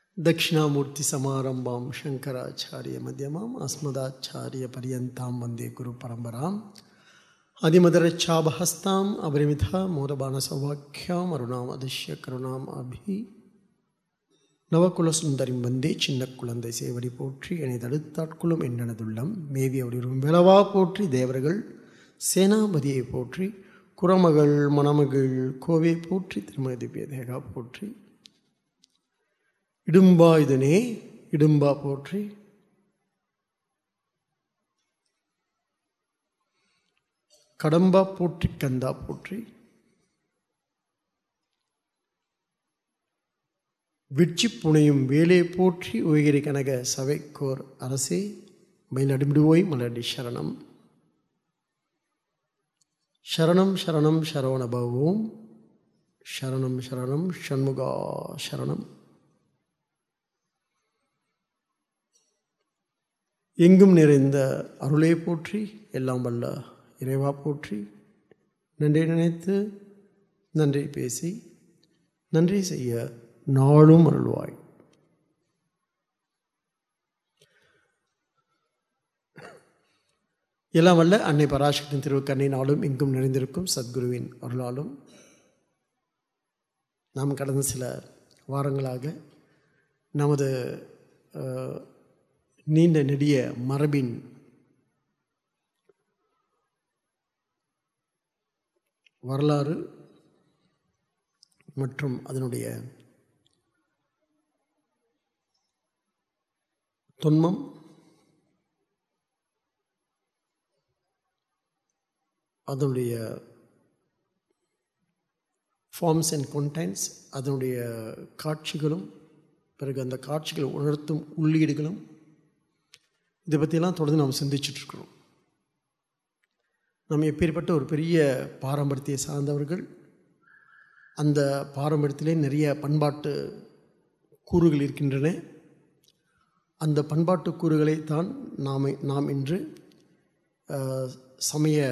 दक्षिणामूर्तिसमारम्भां शङ्कराचार्यमध्यमाम् अस्मदाचार्यपर्यन्तां वन्दे गुरुपरम्पराम् அதிமதரச்சாபஹஸ்தாம் அபரிமிதா மோதபான சௌபாக்கியாம் அருணாம் அதிஷ்ய கருணாம் அபி நவகுல சுந்தரிம் வந்தே சின்ன குழந்தை சேவடி போற்றி என்னை தடுத்தாட்குளும் என்னனதுள்ளம் மேவி அவடிவரும் விளவா போற்றி தேவர்கள் சேனாபதியை போற்றி குரமகள் மணமகள் கோவை போற்றி திருமதி திவ்ய தேகா போற்றி இடும்பா இதனே இடும்பா போற்றி கடம்பா போற்றி கந்தா போற்றி விட்சி புனையும் வேலே போற்றி உயகிரி கனக சபைக்கோர் அரசே மயிலடிமிடுவோய் மலடி சரணம் சரணம் சரணம் சரவணபவோம் சரணம் சரணம் ஷண்முகா சரணம் எங்கும் நிறைந்த அருளே போற்றி எல்லாம் வல்ல இறைவா போற்றி நன்றி நினைத்து நன்றி பேசி நன்றி செய்ய நாளும் அருள்வாய் எல்லாம் வல்ல அன்னை பராசக்தியின் திருவுக்கண்ணை நாளும் எங்கும் நிறைந்திருக்கும் சத்குருவின் அருளாலும் நாம் கடந்த சில வாரங்களாக நமது நீண்ட நெடிய மரபின் வரலாறு மற்றும் அதனுடைய தொன்மம் அதனுடைய ஃபார்ம்ஸ் அண்ட் கொன்டென்ட்ஸ் அதனுடைய காட்சிகளும் பிறகு அந்த காட்சிகளை உணர்த்தும் உள்ளீடுகளும் இதை பற்றியெல்லாம் தொடர்ந்து நாம் சிந்திச்சிட்ருக்கிறோம் நம்ம எப்பேற்பட்ட ஒரு பெரிய பாரம்பரியத்தை சார்ந்தவர்கள் அந்த பாரம்பரியத்திலே நிறைய பண்பாட்டு கூறுகள் இருக்கின்றன அந்த பண்பாட்டு கூறுகளை தான் நாம் நாம் இன்று சமய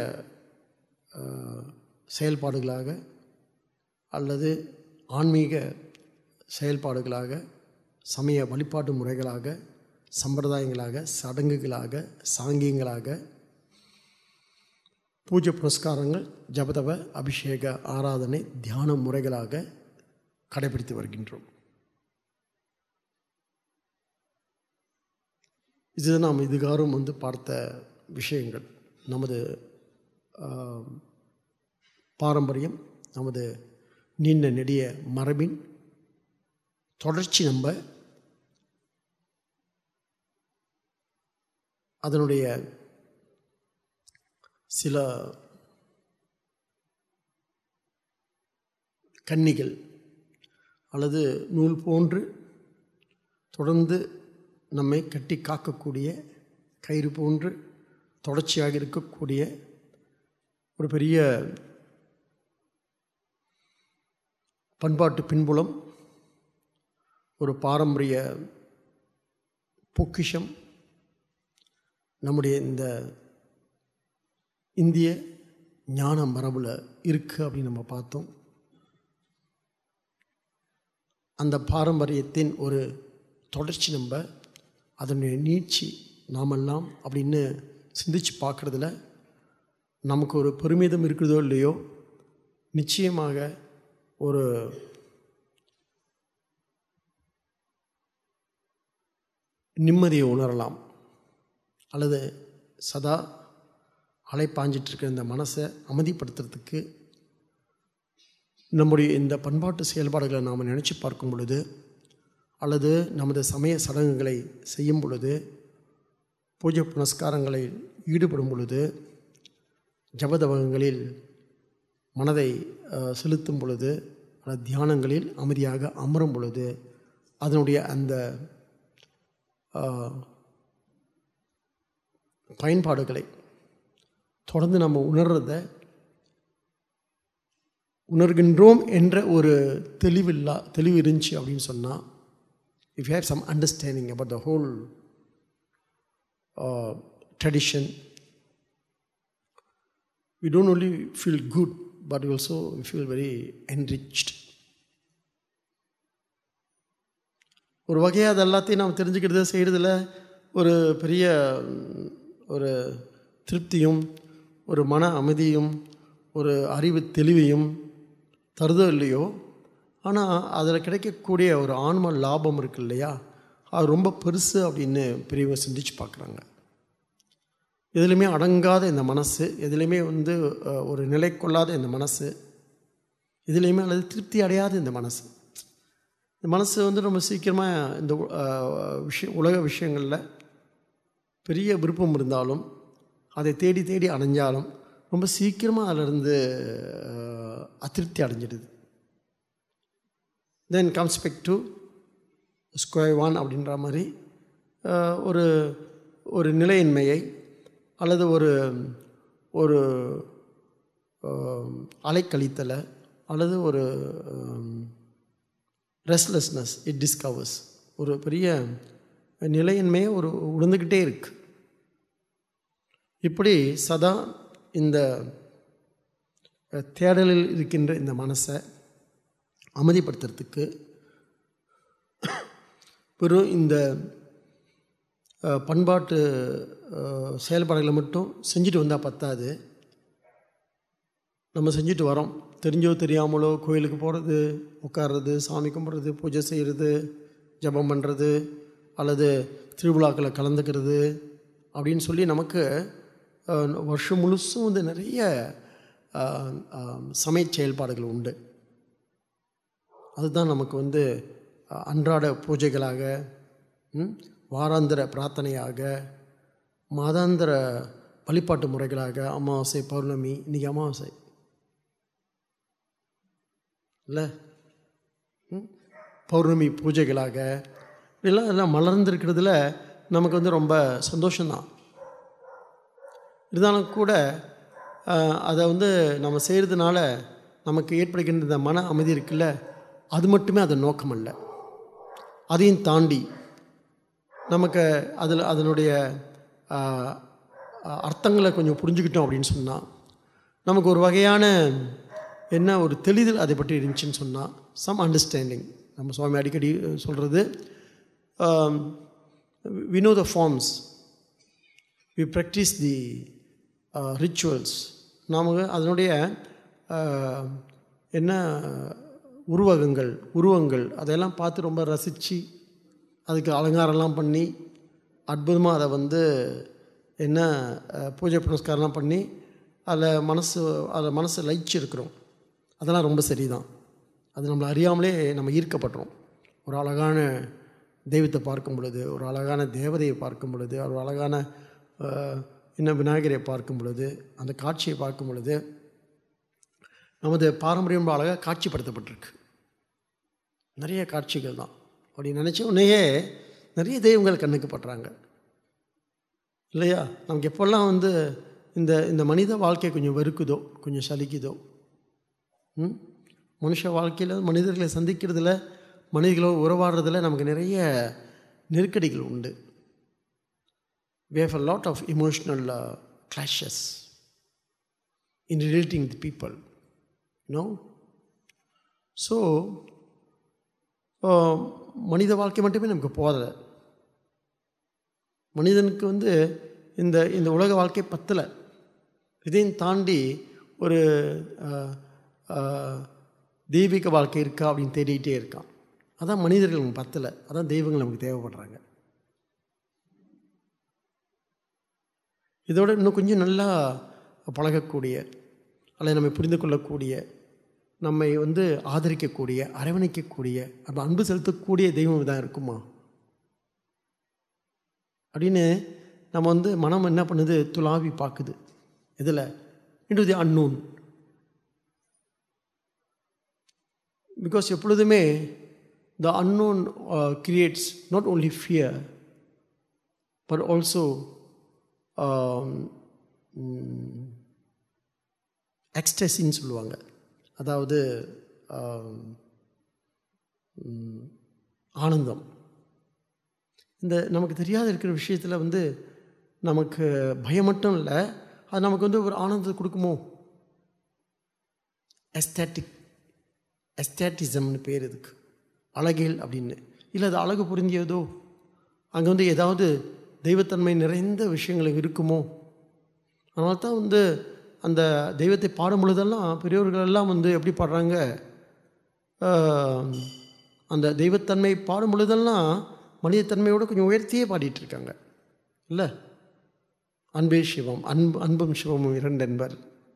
செயல்பாடுகளாக அல்லது ஆன்மீக செயல்பாடுகளாக சமய வழிபாட்டு முறைகளாக சம்பிரதாயங்களாக சடங்குகளாக சாங்கியங்களாக பூஜை புரஸ்காரங்கள் ஜபதவ அபிஷேக ஆராதனை தியான முறைகளாக கடைபிடித்து வருகின்றோம் இது நாம் இதுகாரும் வந்து பார்த்த விஷயங்கள் நமது பாரம்பரியம் நமது நீண்ட நெடிய மரபின் தொடர்ச்சி நம்ம அதனுடைய சில கன்னிகள் அல்லது நூல் போன்று தொடர்ந்து நம்மை கட்டி காக்கக்கூடிய கயிறு போன்று தொடர்ச்சியாக இருக்கக்கூடிய ஒரு பெரிய பண்பாட்டு பின்புலம் ஒரு பாரம்பரிய பொக்கிஷம் நம்முடைய இந்த இந்திய ஞான மரபில் இருக்குது அப்படின்னு நம்ம பார்த்தோம் அந்த பாரம்பரியத்தின் ஒரு தொடர்ச்சி நம்ம அதனுடைய நீட்சி நாமெல்லாம் அப்படின்னு சிந்திச்சு பார்க்குறதுல நமக்கு ஒரு பெருமிதம் இருக்கிறதோ இல்லையோ நிச்சயமாக ஒரு நிம்மதியை உணரலாம் அல்லது சதா அலைப்பாஞ்சிட்ருக்க இந்த மனசை அமைதிப்படுத்துறதுக்கு நம்முடைய இந்த பண்பாட்டு செயல்பாடுகளை நாம் நினச்சி பார்க்கும் பொழுது அல்லது நமது சமய சடங்குகளை செய்யும் பொழுது பூஜை புனஸ்காரங்களை ஈடுபடும் பொழுது ஜபதவகங்களில் மனதை செலுத்தும் பொழுது அல்லது தியானங்களில் அமைதியாக அமரும் பொழுது அதனுடைய அந்த பயன்பாடுகளை தொடர்ந்து நம்ம உணர்றத உணர்கின்றோம் என்ற ஒரு தெளிவில்லா தெளிவு இருந்துச்சு அப்படின்னு சொன்னால் if have some understanding about the whole tradition we don't only feel good, but we also feel very enriched. ஒரு வகையாக அது எல்லாத்தையும் நாம் தெரிஞ்சுக்கிறது செய்கிறதுல ஒரு பெரிய ம், ஒரு திருப்தியும் ஒரு மன அமைதியும் ஒரு அறிவு தெளிவையும் தருதோ இல்லையோ ஆனால் அதில் கிடைக்கக்கூடிய ஒரு ஆன்ம லாபம் இருக்கு இல்லையா அது ரொம்ப பெருசு அப்படின்னு பெரியவங்க சிந்திச்சு பார்க்குறாங்க எதுலையுமே அடங்காத இந்த மனசு எதுலையுமே வந்து அஹ், ஒரு நிலை கொள்ளாத இந்த மனசு எதுலேயுமே அல்லது திருப்தி அடையாத இந்த மனசு இந்த மனசு வந்து ரொம்ப சீக்கிரமாக இந்த உ- அஹ், விஷயம் உலக விஷயங்களில் பெரிய விருப்பம் இருந்தாலும் அதை தேடி தேடி அடைஞ்சாலும் ரொம்ப சீக்கிரமாக அதிலிருந்து அஹ், அதிருப்தி அடைஞ்சிடுது then comes back to square one அப்படின்ற மாதிரி அஹ், ஒரு ஒரு நிலையின்மையை அல்லது ஒரு ஒரு அஹ், அலைக்கழித்தலை அல்லது ஒரு ரெஸ்ட்லெஸ்னஸ் இட் டிஸ்கவர்ஸ் ஒரு பெரிய நிலையின்மையை ஒரு உணர்ந்துக்கிட்டே இருக்கு இப்படி சதா இந்த அஹ், தேடலில் இருக்கின்ற இந்த மனசை அமைதிப்படுத்துறதுக்கு வெறும் இந்த அஹ், பண்பாட்டு அஹ், செயல்பாடுகளை மட்டும் செஞ்சுட்டு வந்தால் பத்தாது நம்ம செஞ்சுட்டு வரோம் தெரிஞ்சோ தெரியாமலோ கோயிலுக்கு போகிறது உட்கார்றது சாமி கும்பிட்றது பூஜை செய்கிறது ஜெபம் பண்ணுறது அல்லது திருவிழாக்களை கலந்துக்கிறது அப்படின்னு சொல்லி நமக்கு அஹ், வருஷம் முழுசும் வந்து நிறைய அஹ், அஹ், சமய செயல்பாடுகள் உண்டு அதுதான் நமக்கு வந்து அஹ், அன்றாட பூஜைகளாக ம், வாராந்திர பிரார்த்தனையாக மாதாந்திர வழிபாட்டு முறைகளாக அமாவாசை பௌர்ணமி இன்றைக்கி அமாவாசை இல்லை ம்? பௌர்ணமி பூஜைகளாக இப்படிலாம் எல்லாம் மலர்ந்திருக்கிறதுல நமக்கு வந்து ரொம்ப சந்தோஷம்தான் இருந்தாலும் கூட அஹ், அதை வந்து நம்ம செய்கிறதுனால நமக்கு ஏற்படுகின்ற இந்த மன அமைதி இருக்குல்ல அது மட்டுமே அதன் நோக்கம் அல்ல அதையும் தாண்டி நமக்கு அதில் அதனுடைய அஹ், அஹ், அர்த்தங்களை கொஞ்சம் புரிஞ்சுக்கிட்டோம் அப்படின்னு சொன்னால் நமக்கு ஒரு வகையான என்ன ஒரு தெளிதல் அதை பற்றி இருந்துச்சுன்னு சொன்னால் சம் அண்டர்ஸ்டாண்டிங் நம்ம சுவாமி அடிக்கடி சொல்கிறது we know the forms we practice the uh, rituals நாம் அதனுடைய uh, என்ன உருவகங்கள் உருவங்கள் அதையெல்லாம் பார்த்து ரொம்ப ரசித்து அதுக்கு அலங்காரம்லாம் பண்ணி அற்புதமாக அதை வந்து என்ன அஹ், பூஜை புனஸ்காரம்லாம் பண்ணி அதில் மனசு அதில் மனசை லயிச்சு இருக்கிறோம் அதெல்லாம் ரொம்ப சரிதான் அது நம்மளை அறியாமலே நம்ம ஈர்க்கப்படுறோம் ஒரு அழகான தெய்வத்தை பார்க்கும் பொழுது ஒரு அழகான தேவதையை பார்க்கும் பொழுது ஒரு அழகான அஹ், இன்னும் விநாயகரை பார்க்கும் பொழுது அந்த காட்சியை பார்க்கும் பொழுது நமது பாரம்பரியம் ரொம்ப அழகாக காட்சிப்படுத்தப்பட்டிருக்கு நிறைய காட்சிகள் தான் அப்படி நினச்ச உடனேயே நிறைய தெய்வங்கள் கண்ணுக்கு படுறாங்க இல்லையா நமக்கு எப்போல்லாம் வந்து இந்த இந்த மனித வாழ்க்கை கொஞ்சம் வெறுக்குதோ கொஞ்சம் சலிக்குதோ ம்? மனுஷ வாழ்க்கையில் மனிதர்களை சந்திக்கிறதுல மனிதர்களோடு உறவாடுறதுல நமக்கு நிறைய நெருக்கடிகள் உண்டு we have a lot of emotional uh, clashes in relating with people you know so uh, மனித வாழ்க்கை மட்டுமே நமக்கு போதலை மனிதனுக்கு வந்து இந்த இந்த உலக வாழ்க்கை பத்தலை இதையும் தாண்டி ஒரு அஹ், அஹ், தெய்வீக வாழ்க்கை இருக்கா அப்படின்னு தேடிக்கிட்டே இருக்கான் அதான் மனிதர்கள் நமக்கு பத்தலை அதான் தெய்வங்கள் நமக்கு தேவைப்படுறாங்க இதோட இன்னும் கொஞ்சம் நல்லா பழகக்கூடிய அல்லது நம்மை புரிந்து கொள்ளக்கூடிய நம்மை வந்து ஆதரிக்கக்கூடிய அரவணைக்கக்கூடிய அப்போ அன்பு செலுத்தக்கூடிய தெய்வம் தான் இருக்குமா அப்படின்னு நம்ம வந்து மனம் என்ன பண்ணுது துளாவி பார்க்குது இதில் இன்டு தி அன்னோன் பிகாஸ் எப்பொழுதுமே the unknown creates not only fear but also எக்ஸ்டசின்னு சொல்லுவாங்க அதாவது ஆம், ம், ஆனந்தம் இந்த நமக்கு தெரியாத இருக்கிற விஷயத்தில் வந்து நமக்கு பயம் மட்டும் இல்லை அது நமக்கு வந்து ஒரு ஆனந்தத்தை கொடுக்குமோ எஸ்தேட்டிக் எஸ்தேட்டிசம்னு பேர் இதுக்கு அழகியல் அப்படின்னு இல்லை அது அழகு புரிஞ்சியதோ அங்கே வந்து ஏதாவது தெய்வத்தன்மை நிறைந்த விஷயங்கள் இருக்குமோ அதனால தான் வந்து அந்த தெய்வத்தை பாடும் பொழுதெல்லாம் பெரியவர்கள் எல்லாம் வந்து எப்படி பாடுறாங்க ஆஹ், அந்த தெய்வத்தன்மை பாடும் பொழுதெல்லாம் மனிதத்தன்மையோடு கொஞ்சம் உயர்த்தியே பாடிட்டு இருக்காங்க இல்லை அன்பே சிவம் அன்பு அன்பும் சிவமும் இரண்டு என்பர்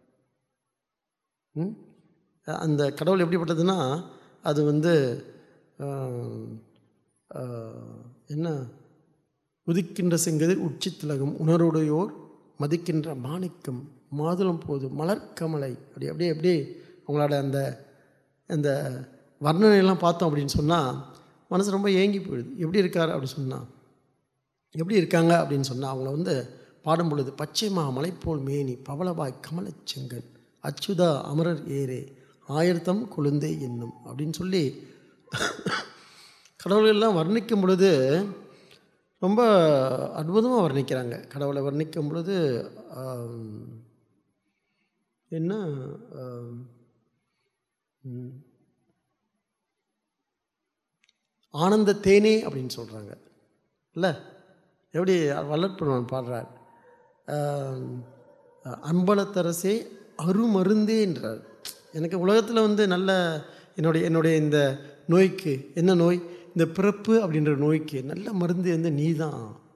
ம்? அந்த கடவுள் எப்படிப்பட்டதுன்னா அது வந்து ஆஹ், ஆஹ், என்ன உதிக்கின்ற செங்கதிர் உச்சி திலகம் உணர்வுடையோர் மதிக்கின்ற மாணிக்கம் மாதுளம் போது மலர்க்கமலை அப்படி அப்படியே அப்படியே அவங்களோட அந்த அந்த வர்ணனையெல்லாம் பார்த்தோம் அப்படின்னு சொன்னால் மனசு ரொம்ப ஏங்கி போயிடுது எப்படி இருக்கார் அப்படின்னு சொன்னால் எப்படி இருக்காங்க அப்படின்னு சொன்னால் அவங்கள வந்து பாடும் பொழுது பச்சைமா மலைப்போல் மேனி பவளவாய் கமலச் செங்கன் அச்சுதா அமரர் ஏரே ஆயிரத்தம் கொழுந்தே என்னும் அப்படின்னு சொல்லி கடவுளெல்லாம் வர்ணிக்கும் பொழுது ரொம்ப அற்புதமாக வர்ணிக்கிறாங்க கடவுளை வர்ணிக்கும் பொழுது ஆம், என்ன ஆம், ம், ஆனந்த தேனே அப்படின்னு சொல்கிறாங்க இல்லை எப்படி வல்லற்புறவன் பாடுறார் ஆம், அம்பலத்தரசே அருமருந்தே என்றார் எனக்கு உலகத்தில் வந்து நல்ல என்னுடைய என்னுடைய இந்த நோய்க்கு என்ன நோய் இந்த பிறப்பு அப்படின்ற நோய்க்கு நல்ல மருந்து வந்து நீ தான்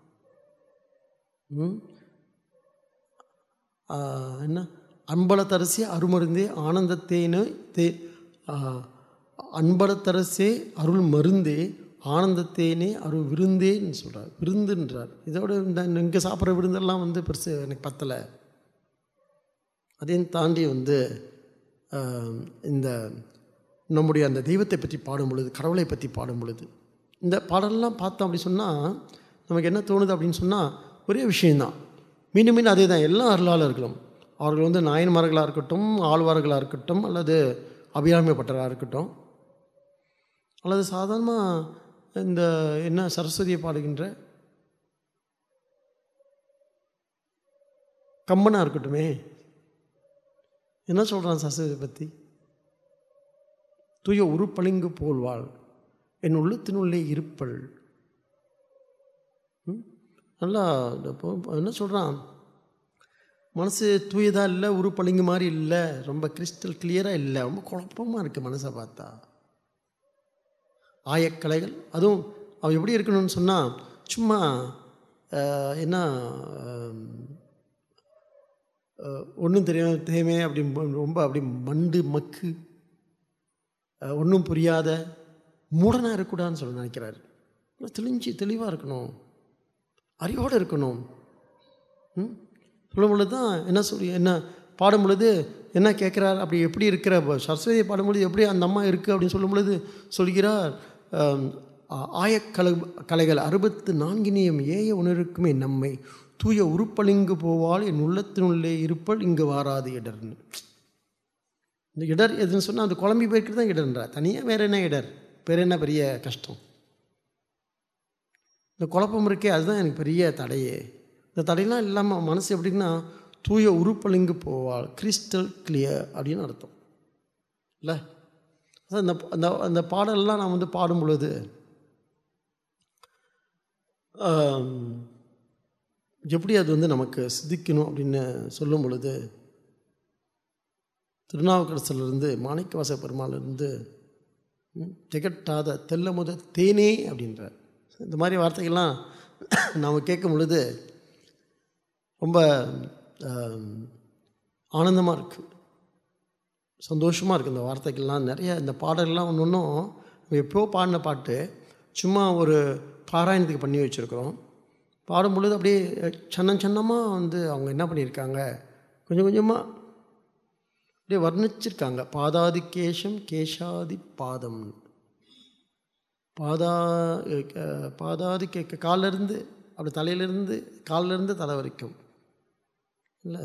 என்ன அன்பலத்தரசே அருமருந்தே ஆனந்தத்தேனு தே ஆ, அன்பலத்தரசே அருள் மருந்தே ஆனந்தத்தேனே அருள் விருந்தேன்னு சொல்கிறார் விருந்துன்றார் இதோட இந்த இங்கே சாப்பிட்ற விருந்தெல்லாம் வந்து பெருசு எனக்கு பத்தலை அதையும் தாண்டி வந்து ஆம், இந்த நம்முடைய அந்த தெய்வத்தை பற்றி பாடும் பொழுது கடவுளை பற்றி பாடும் பொழுது இந்த பாடலெல்லாம் பார்த்தோம் அப்படி சொன்னால் நமக்கு என்ன தோணுது அப்படின்னு சொன்னால் ஒரே விஷயந்தான் மீண்டும் மீண்டும் அதே தான் எல்லா அருளாளர்களும் அவர்கள் வந்து நாயன்மார்களாக இருக்கட்டும் ஆழ்வார்களாக இருக்கட்டும் அல்லது அபிராமிப்பட்டராக இருக்கட்டும் அல்லது சாதாரணமாக இந்த என்ன சரஸ்வதியை பாடுகின்ற கம்மனாக இருக்கட்டுமே என்ன சொல்கிறான் சரஸ்வதியை பற்றி தூய உருப்பளிங்கு போல்வாள் என் உள்ளத்தினுள்ளே இருப்பள் ம்? நல்லா இந்த பொ- என்ன சொல்கிறான் மனசு தூயதாக இல்லை உருப்பளிங்கு மாதிரி இல்லை ரொம்ப கிறிஸ்டல் கிளியராக இல்லை ரொம்ப குழப்பமாக இருக்குது மனசை பார்த்தா ஆயக்கலைகள் அதுவும் அவ எப்படி இருக்கணும்னு சொன்னால் சும்மா அஹ், என்ன ஒன்றும் தெரியாம தேமே அப்படி ரொம்ப அப்படி மண்டு மக்கு ஒன்றும் புரியாத மூடனாக இருக்கக்கூடாதுன்னு சொல்ல நினைக்கிறாரு தெளிஞ்சு தெளிவாக இருக்கணும் அறிவோடு இருக்கணும் ம் சொல்லும் பொழுது தான் என்ன சொல்லி என்ன பாடும் பொழுது என்ன கேட்குறார் அப்படி எப்படி இருக்கிற ப- சரஸ்வதியை பாடும்பொழுது எப்படி அந்த அம்மா இருக்குது அப்படின்னு சொல்லும் பொழுது சொல்கிறார் ஆம், ஆ- ஆயக்கலை கலைகள் அறுபத்து நான்கினியம் ஏய உணருக்குமே நம்மை தூய உருப்பளிங்கு போவால் என் உள்ளத்தினுள்ளே இருப்பல் இங்கு வாராது இடர்னு இந்த இடர் எதுன்னு சொன்னால் அது குழம்பி போய்க்கிட்டு தான் இடர்ன்றா தனியாக வேறு என்ன இடர் வேறு என்ன பெரிய கஷ்டம் இந்த குழப்பம் இருக்கே அதுதான் எனக்கு பெரிய தடையே இந்த தடையெல்லாம் இல்லாமல் மனசு எப்படின்னா தூய உருப்பளிங்கு போவாள் கிறிஸ்டல் கிளியர் அப்படின்னு அர்த்தம் இல்லை அதான் இந்த அந்த அந்த பாடலெல்லாம் நான் வந்து பாடும் பொழுது ஆம், எப்படி அது வந்து நமக்கு சித்திக்கணும் அப்படின்னு சொல்லும் பொழுது திருநாவுக்கரசிலிருந்து மாணிக்கவாச பெருமாளிலிருந்து ம், திகட்டாத தெல்லமுத தேனே அப்படின்றார் இந்த மாதிரி வார்த்தைகள்லாம் நாம் கேட்கும் பொழுது ரொம்ப ஆனந்தமாக இருக்குது சந்தோஷமாக இருக்குது இந்த வார்த்தைகள்லாம் நிறைய இந்த பாடல்கள்லாம் ஒன்று ஒன்றும் எப்போ பாடின பாட்டு சும்மா ஒரு பாராயணத்துக்கு பண்ணி வச்சுருக்கிறோம் பாடும் பொழுது அப்படியே சன்னம் சன்னமாக வந்து அவங்க என்ன பண்ணியிருக்காங்க கொஞ்சம் கொஞ்சமாக அப்படியே வர்ணிச்சிருக்காங்க பாதாதி கேசம் கேசாதி பாதம் பாதா அஹ் பாதாதி கே காலிலிருந்து அப்படி தலையிலிருந்து காலிலிருந்து தலை வரைக்கும் இல்லை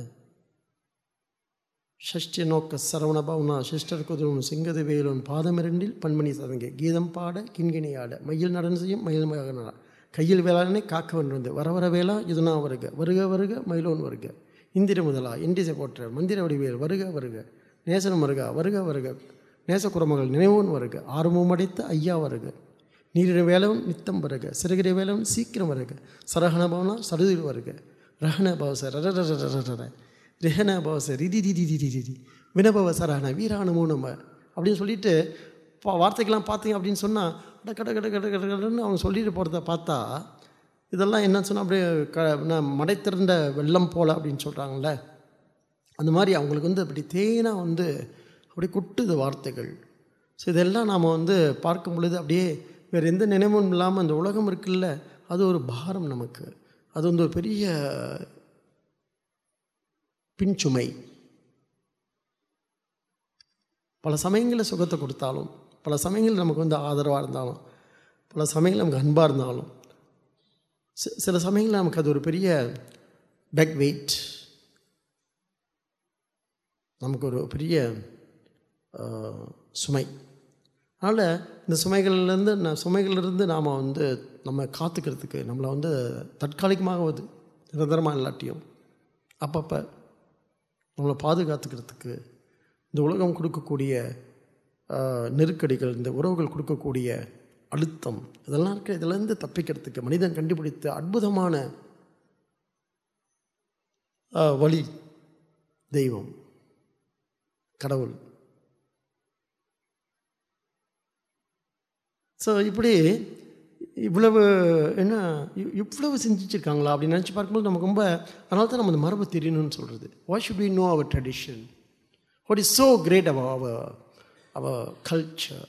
ஷஷ்டி நோக்க சரவண பவுனா சிஸ்டர் குதிரும் சிங்கது வேலோன் பாதமிரண்டில் பன்மணி சதங்கை கீதம் பாட கிண்கிணி ஆட மயில் நடன செய்யும் மயில் மகனா கையில் வேளாணனை காக்க வந்து வர வர வேளா இதுனா வருக வருக வருக மயிலோன் வருக இந்திர முதலா இண்டிசை போற்ற மந்திர வடிவேல் வருக வருக நேசனம் வருக வருக வருக நேச குரமகள் நினைவோன் வருக ஆர்வம் அடைத்த ஐயா வருக நீரிட வேலவன் நித்தம் வருக சிறகிற வேலவன் சீக்கிரம் வருக சரகண பவனா சடுதில் வருக ரஹண பவச ரர ரர ரர ரர ரிஹன பவச ரிதி ரிதி ரிதி ரிதி வினபவ சரஹண வீராணமோ நம்ம அப்படின்னு சொல்லிட்டு பா வார்த்தைக்கெல்லாம் பார்த்தீங்க அப்படின்னு சொன்னால் கட கட கட கட கட கடன்னு அவங்க சொல்லிட்டு போகிறத பார்த்தா இதெல்லாம் என்னன்னு சொன்னால் அப்படியே க நான் மடை திறந்த வெள்ளம் போல அப்படின்னு சொல்கிறாங்களே அந்த மாதிரி அவங்களுக்கு வந்து அப்படி தேனாக வந்து அப்படியே கொட்டுது வார்த்தைகள் ஸோ இதெல்லாம் நாம் வந்து பார்க்கும் பொழுது அப்படியே வேறு எந்த நினைவும் இல்லாமல் அந்த உலகம் இருக்குல்ல அது ஒரு பாரம் நமக்கு அது வந்து ஒரு பெரிய பின்சுமை பல சமயங்களில் சுகத்தை கொடுத்தாலும் பல சமயங்களில் நமக்கு வந்து ஆதரவாக இருந்தாலும் பல சமயங்களில் நமக்கு அன்பாக இருந்தாலும் சி- சில சமயங்களில் நமக்கு அது ஒரு பெரிய பேக் வெயிட் நமக்கு ஒரு பெரிய ஆஹ், சுமை அதனால் இந்த சுமைகள்லேருந்து நான் சுமைகள்லேருந்து நாம் வந்து நம்ம காத்துக்கிறதுக்கு நம்மளை வந்து தற்காலிகமாகவது நிரந்தரமாக இல்லாட்டியும் அப்பப்போ நம்மளை பாதுகாத்துக்கிறதுக்கு இந்த உலகம் கொடுக்கக்கூடிய ஆஹ், நெருக்கடிகள் இந்த உறவுகள் கொடுக்கக்கூடிய அழுத்தம் இதெல்லாம் இருக்க இதிலேருந்து தப்பிக்கிறதுக்கு மனிதன் கண்டுபிடித்த அற்புதமான ஆஹ், வழி தெய்வம் கடவுள் ஸோ இப்படி இவ்வளவு என்ன இ- இவ்வளவு செஞ்சிச்சிருக்காங்களா அப்படின்னு நினச்சி பார்க்கும்போது நமக்கு ரொம்ப அதனால தான் நம்ம இந்த மரபு தெரியணும்னு சொல்கிறது what should we know our tradition what is so great அவ அவ அவ கல்ச்சர்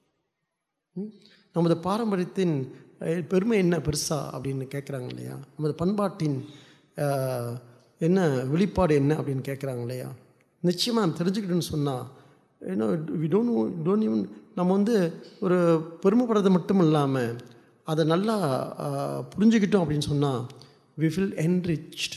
நமது பாரம்பரியத்தின் அஹ், பெருமை என்ன பெருசா அப்படின்னு கேட்குறாங்க இல்லையா நமது பண்பாட்டின் அஹ், என்ன வெளிப்பாடு என்ன அப்படின்னு கேட்குறாங்க இல்லையா நிச்சயமாக நம்ம தெரிஞ்சுக்கிட்டோன்னு சொன்னால் ஏன்னா வி டோன்ட் டோன்ட் ஈவன் நம்ம வந்து ஒரு பெருமைப்படுறது மட்டும் இல்லாமல் அதை நல்லா அஹ், புரிஞ்சுக்கிட்டோம் அப்படின்னு சொன்னால் we feel enriched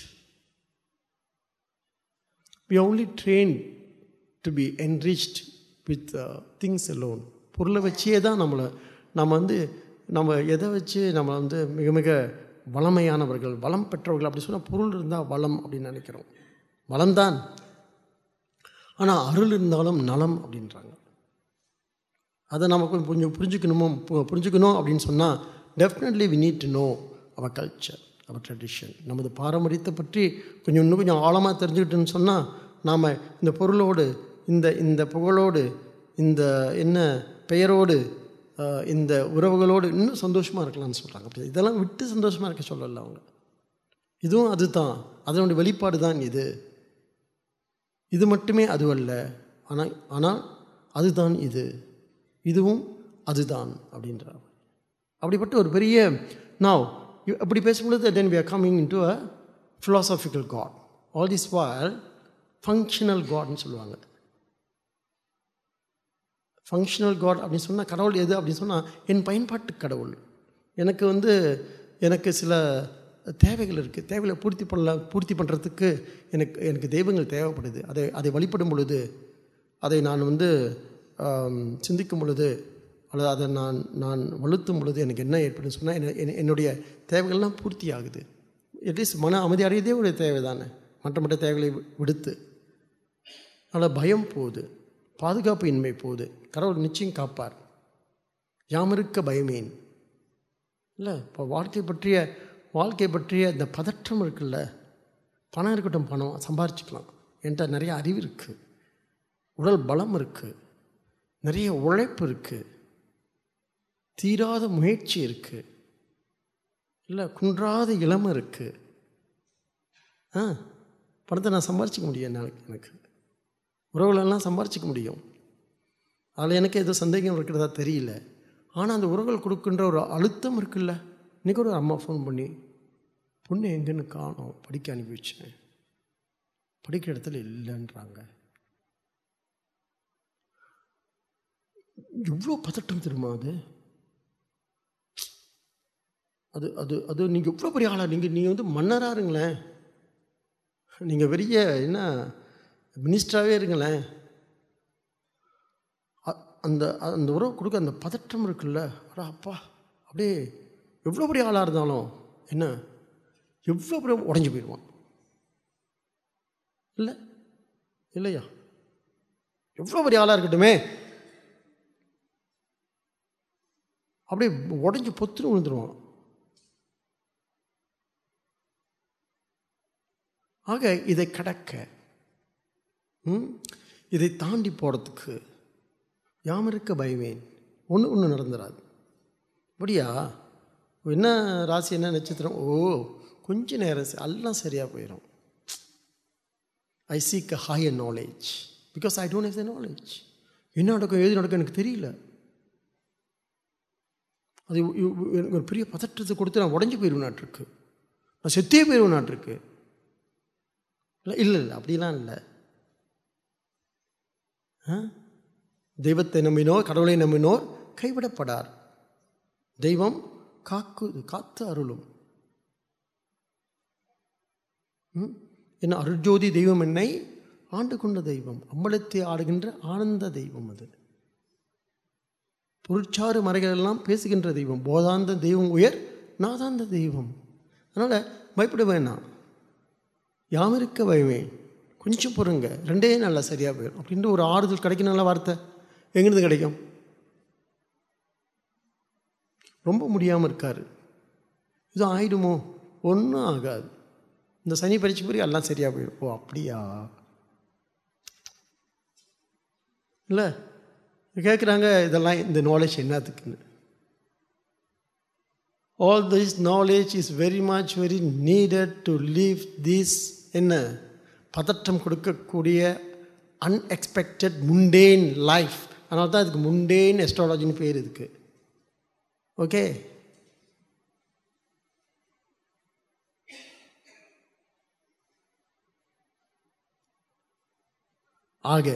we are only trained to be enriched with uh, things alone பொருளை வச்சே தான் நம்மளை நம்ம வந்து நம்ம எதை வச்சு நம்ம வந்து மிக மிக வளமையானவர்கள் வளம் பெற்றவர்கள் அப்படி சொன்னால் பொருள் இருந்தால் வளம் அப்படின்னு நினைக்கிறோம் வளம்தான் ஆனால் அருள் இருந்தாலும் நலம் அப்படின்றாங்க அதை நம்ம கொஞ்சம் கொஞ்சம் புரிஞ்சுக்கணுமோ பு- புரிஞ்சுக்கணும் அப்படின்னு சொன்னால் definitely we need to know our culture our tradition நமது பாரம்பரியத்தை பற்றி கொஞ்சம் இன்னும் கொஞ்சம் ஆழமாக தெரிஞ்சுக்கிட்டோன்னு சொன்னால் நாம் இந்த பொருளோடு இந்த இந்த புகழோடு இந்த என்ன பெயரோடு ஆஹ், இந்த உறவுகளோடு இன்னும் சந்தோஷமாக இருக்கலாம்னு சொல்கிறாங்க அப்படி இதெல்லாம் விட்டு சந்தோஷமாக இருக்க சொல்லல அவங்க இதுவும் அதுதான் அதனுடைய வெளிப்பாடு தான் இது இது மட்டுமே அதுவல்ல ஆனால் ஆனால் அதுதான் இது இதுவும் அதுதான் அப்படின்றார் அப்படிப்பட்ட ஒரு பெரிய now you- அப்படி பேசும்பொழுது then we are coming into a philosophical god all this while functional godனு சொல்லுவாங்க ஃபங்க்ஷனல் காட் அப்படின்னு சொன்னால் கடவுள் எது அப்படின்னு சொன்னால் என் பயன்பாட்டு கடவுள் எனக்கு வந்து எனக்கு சில தேவைகள் இருக்குது தேவைகளை பூர்த்தி பண்ணல பூர்த்தி பண்ணுறதுக்கு எனக்கு எனக்கு தெய்வங்கள் தேவைப்படுது அதை அதை வழிபடும் பொழுது அதை நான் வந்து ஆம், சிந்திக்கும் பொழுது அல்லது அதை நான் நான் வலுத்தும் பொழுது எனக்கு என்ன ஏற்படுன்னு சொன்னால் என்ன- என்ன- என்னுடைய தேவைகள்லாம் பூர்த்தி ஆகுது அட்லீஸ்ட் மன அமைதி அடையதே ஒரு தேவை தானே மற்ற மற்ற தேவைகளை வி- விடுத்து அதனால் பயம் போகுது பாதுகாப்பு இன்மை போகுது கடவுள் நிச்சயம் காப்பார் யாமிருக்க பயமேன் இல்லை இப்போ வாழ்க்கை பற்றிய வாழ்க்கை பற்றிய இந்த பதற்றம் இருக்குல்ல பணம் இருக்கட்டும் பணம் சம்பாரிச்சுக்கலாம் என்கிட்ட நிறைய அறிவு இருக்குது உடல் பலம் இருக்குது நிறைய உழைப்பு இருக்குது தீராத முயற்சி இருக்குது இல்லை குன்றாத இளமை இருக்குது ஆ பணத்தை நான் சம்பாரிச்சிக்க முடியும் என்னால் எனக்கு உறவுகளெல்லாம் சம்பாரிச்சிக்க முடியும் அதில் எனக்கு ஏதோ சந்தேகம் இருக்கிறதா தெரியல ஆனால் அந்த உறவுகள் கொடுக்கின்ற ஒரு அழுத்தம் இருக்குல்ல இன்றைக்கி ஒரு அம்மா ஃபோன் பண்ணி பொண்ணு எங்கேன்னு காணோம் படிக்க அனுப்பி வச்சேன் படிக்கிற இடத்துல இல்லைன்றாங்க எவ்வளோ பதட்டம் தெரியுமா அது அது அது அது நீங்கள் எவ்வளோ பெரிய ஆளா நீங்கள் நீங்கள் வந்து மன்னராக இருங்களேன் நீங்கள் பெரிய என்ன மினிஸ்டராகவே இருங்களேன் அ- அந்த அந்த உறவு கொடுக்க அந்த பதற்றம் இருக்குல்ல அடா அப்பா அப்படியே எவ்வளோ பெரிய ஆளாக இருந்தாலும் என்ன எவ்வளோ பெரிய உடஞ்சி போயிடுவான் இல்லை இல்லையா எவ்வளோ பெரிய ஆளாக இருக்கட்டுமே அப்படியே உடஞ்சி பொத்துன்னு விழுந்துருவான் ஆக இதை கடக்க ம், இதை தாண்டி போகிறதுக்கு யாம் இருக்க பயவேன் ஒன்று ஒன்று நடந்துடாது அப்படியா என்ன ராசி என்ன நட்சத்திரம் ஓ கொஞ்ச நேரம் ச- எல்லாம் சரியாக போயிடும் I seek a higher knowledge because I don't have the knowledge என்ன நடக்கும் ஏது நடக்கும் எனக்கு தெரியல அது இ- இ- எனக்கு ஒரு பெரிய பதற்றத்தை கொடுத்து நான் உடஞ்சி போயிடுவேன் நாட்டிருக்கு நான் செத்தே போயிடுவேன் நாட்டிருக்கு இல்லை இல்லை இல்லை அப்படிலாம் இல்லை ஆ? தெய்வத்தை நம்பினோர் கடவுளை நம்பினோர் கைவிடப்படார் தெய்வம் காக்கு காத்து அருளும் ம்? என்ன அருஜோதி தெய்வம் என்னை ஆண்டு கொண்ட தெய்வம் அம்பலத்தை ஆடுகின்ற ஆனந்த தெய்வம் அது பொருட்சாறு மறைகள் எல்லாம் பேசுகின்ற தெய்வம் போதாந்த தெய்வம் உயர் நாதாந்த தெய்வம் அதனால் பயப்பட வேணாம் யாம் இருக்க பயமே கொஞ்சம் பொறுங்க ரெண்டே நல்லா சரியாக போயிடும் அப்படின்ட்டு ஒரு ஆறுதல் கிடைக்கும் நல்ல வார்த்தை எங்கிருந்து கிடைக்கும் ரொம்ப முடியாமல் இருக்காரு இது ஆயிடுமோ ஒன்றும் ஆகாது இந்த சனி பரிச்சு பிறகு எல்லாம் சரியாக போயிடும் ஓ அப்படியா இல்லை கேட்குறாங்க இதெல்லாம் இந்த நாலேஜ் என்னத்துக்குன்னு all this knowledge is very much very needed to leave this என்ன பதற்றம் கொடுக்கக்கூடிய அன்எக்ஸ்பெக்டட் முண்டேன் லைஃப் அதனால தான் இதுக்கு முண்டேன் எஸ்ட்ராலஜின்னு பேர் இதுக்கு ஓகே ஆக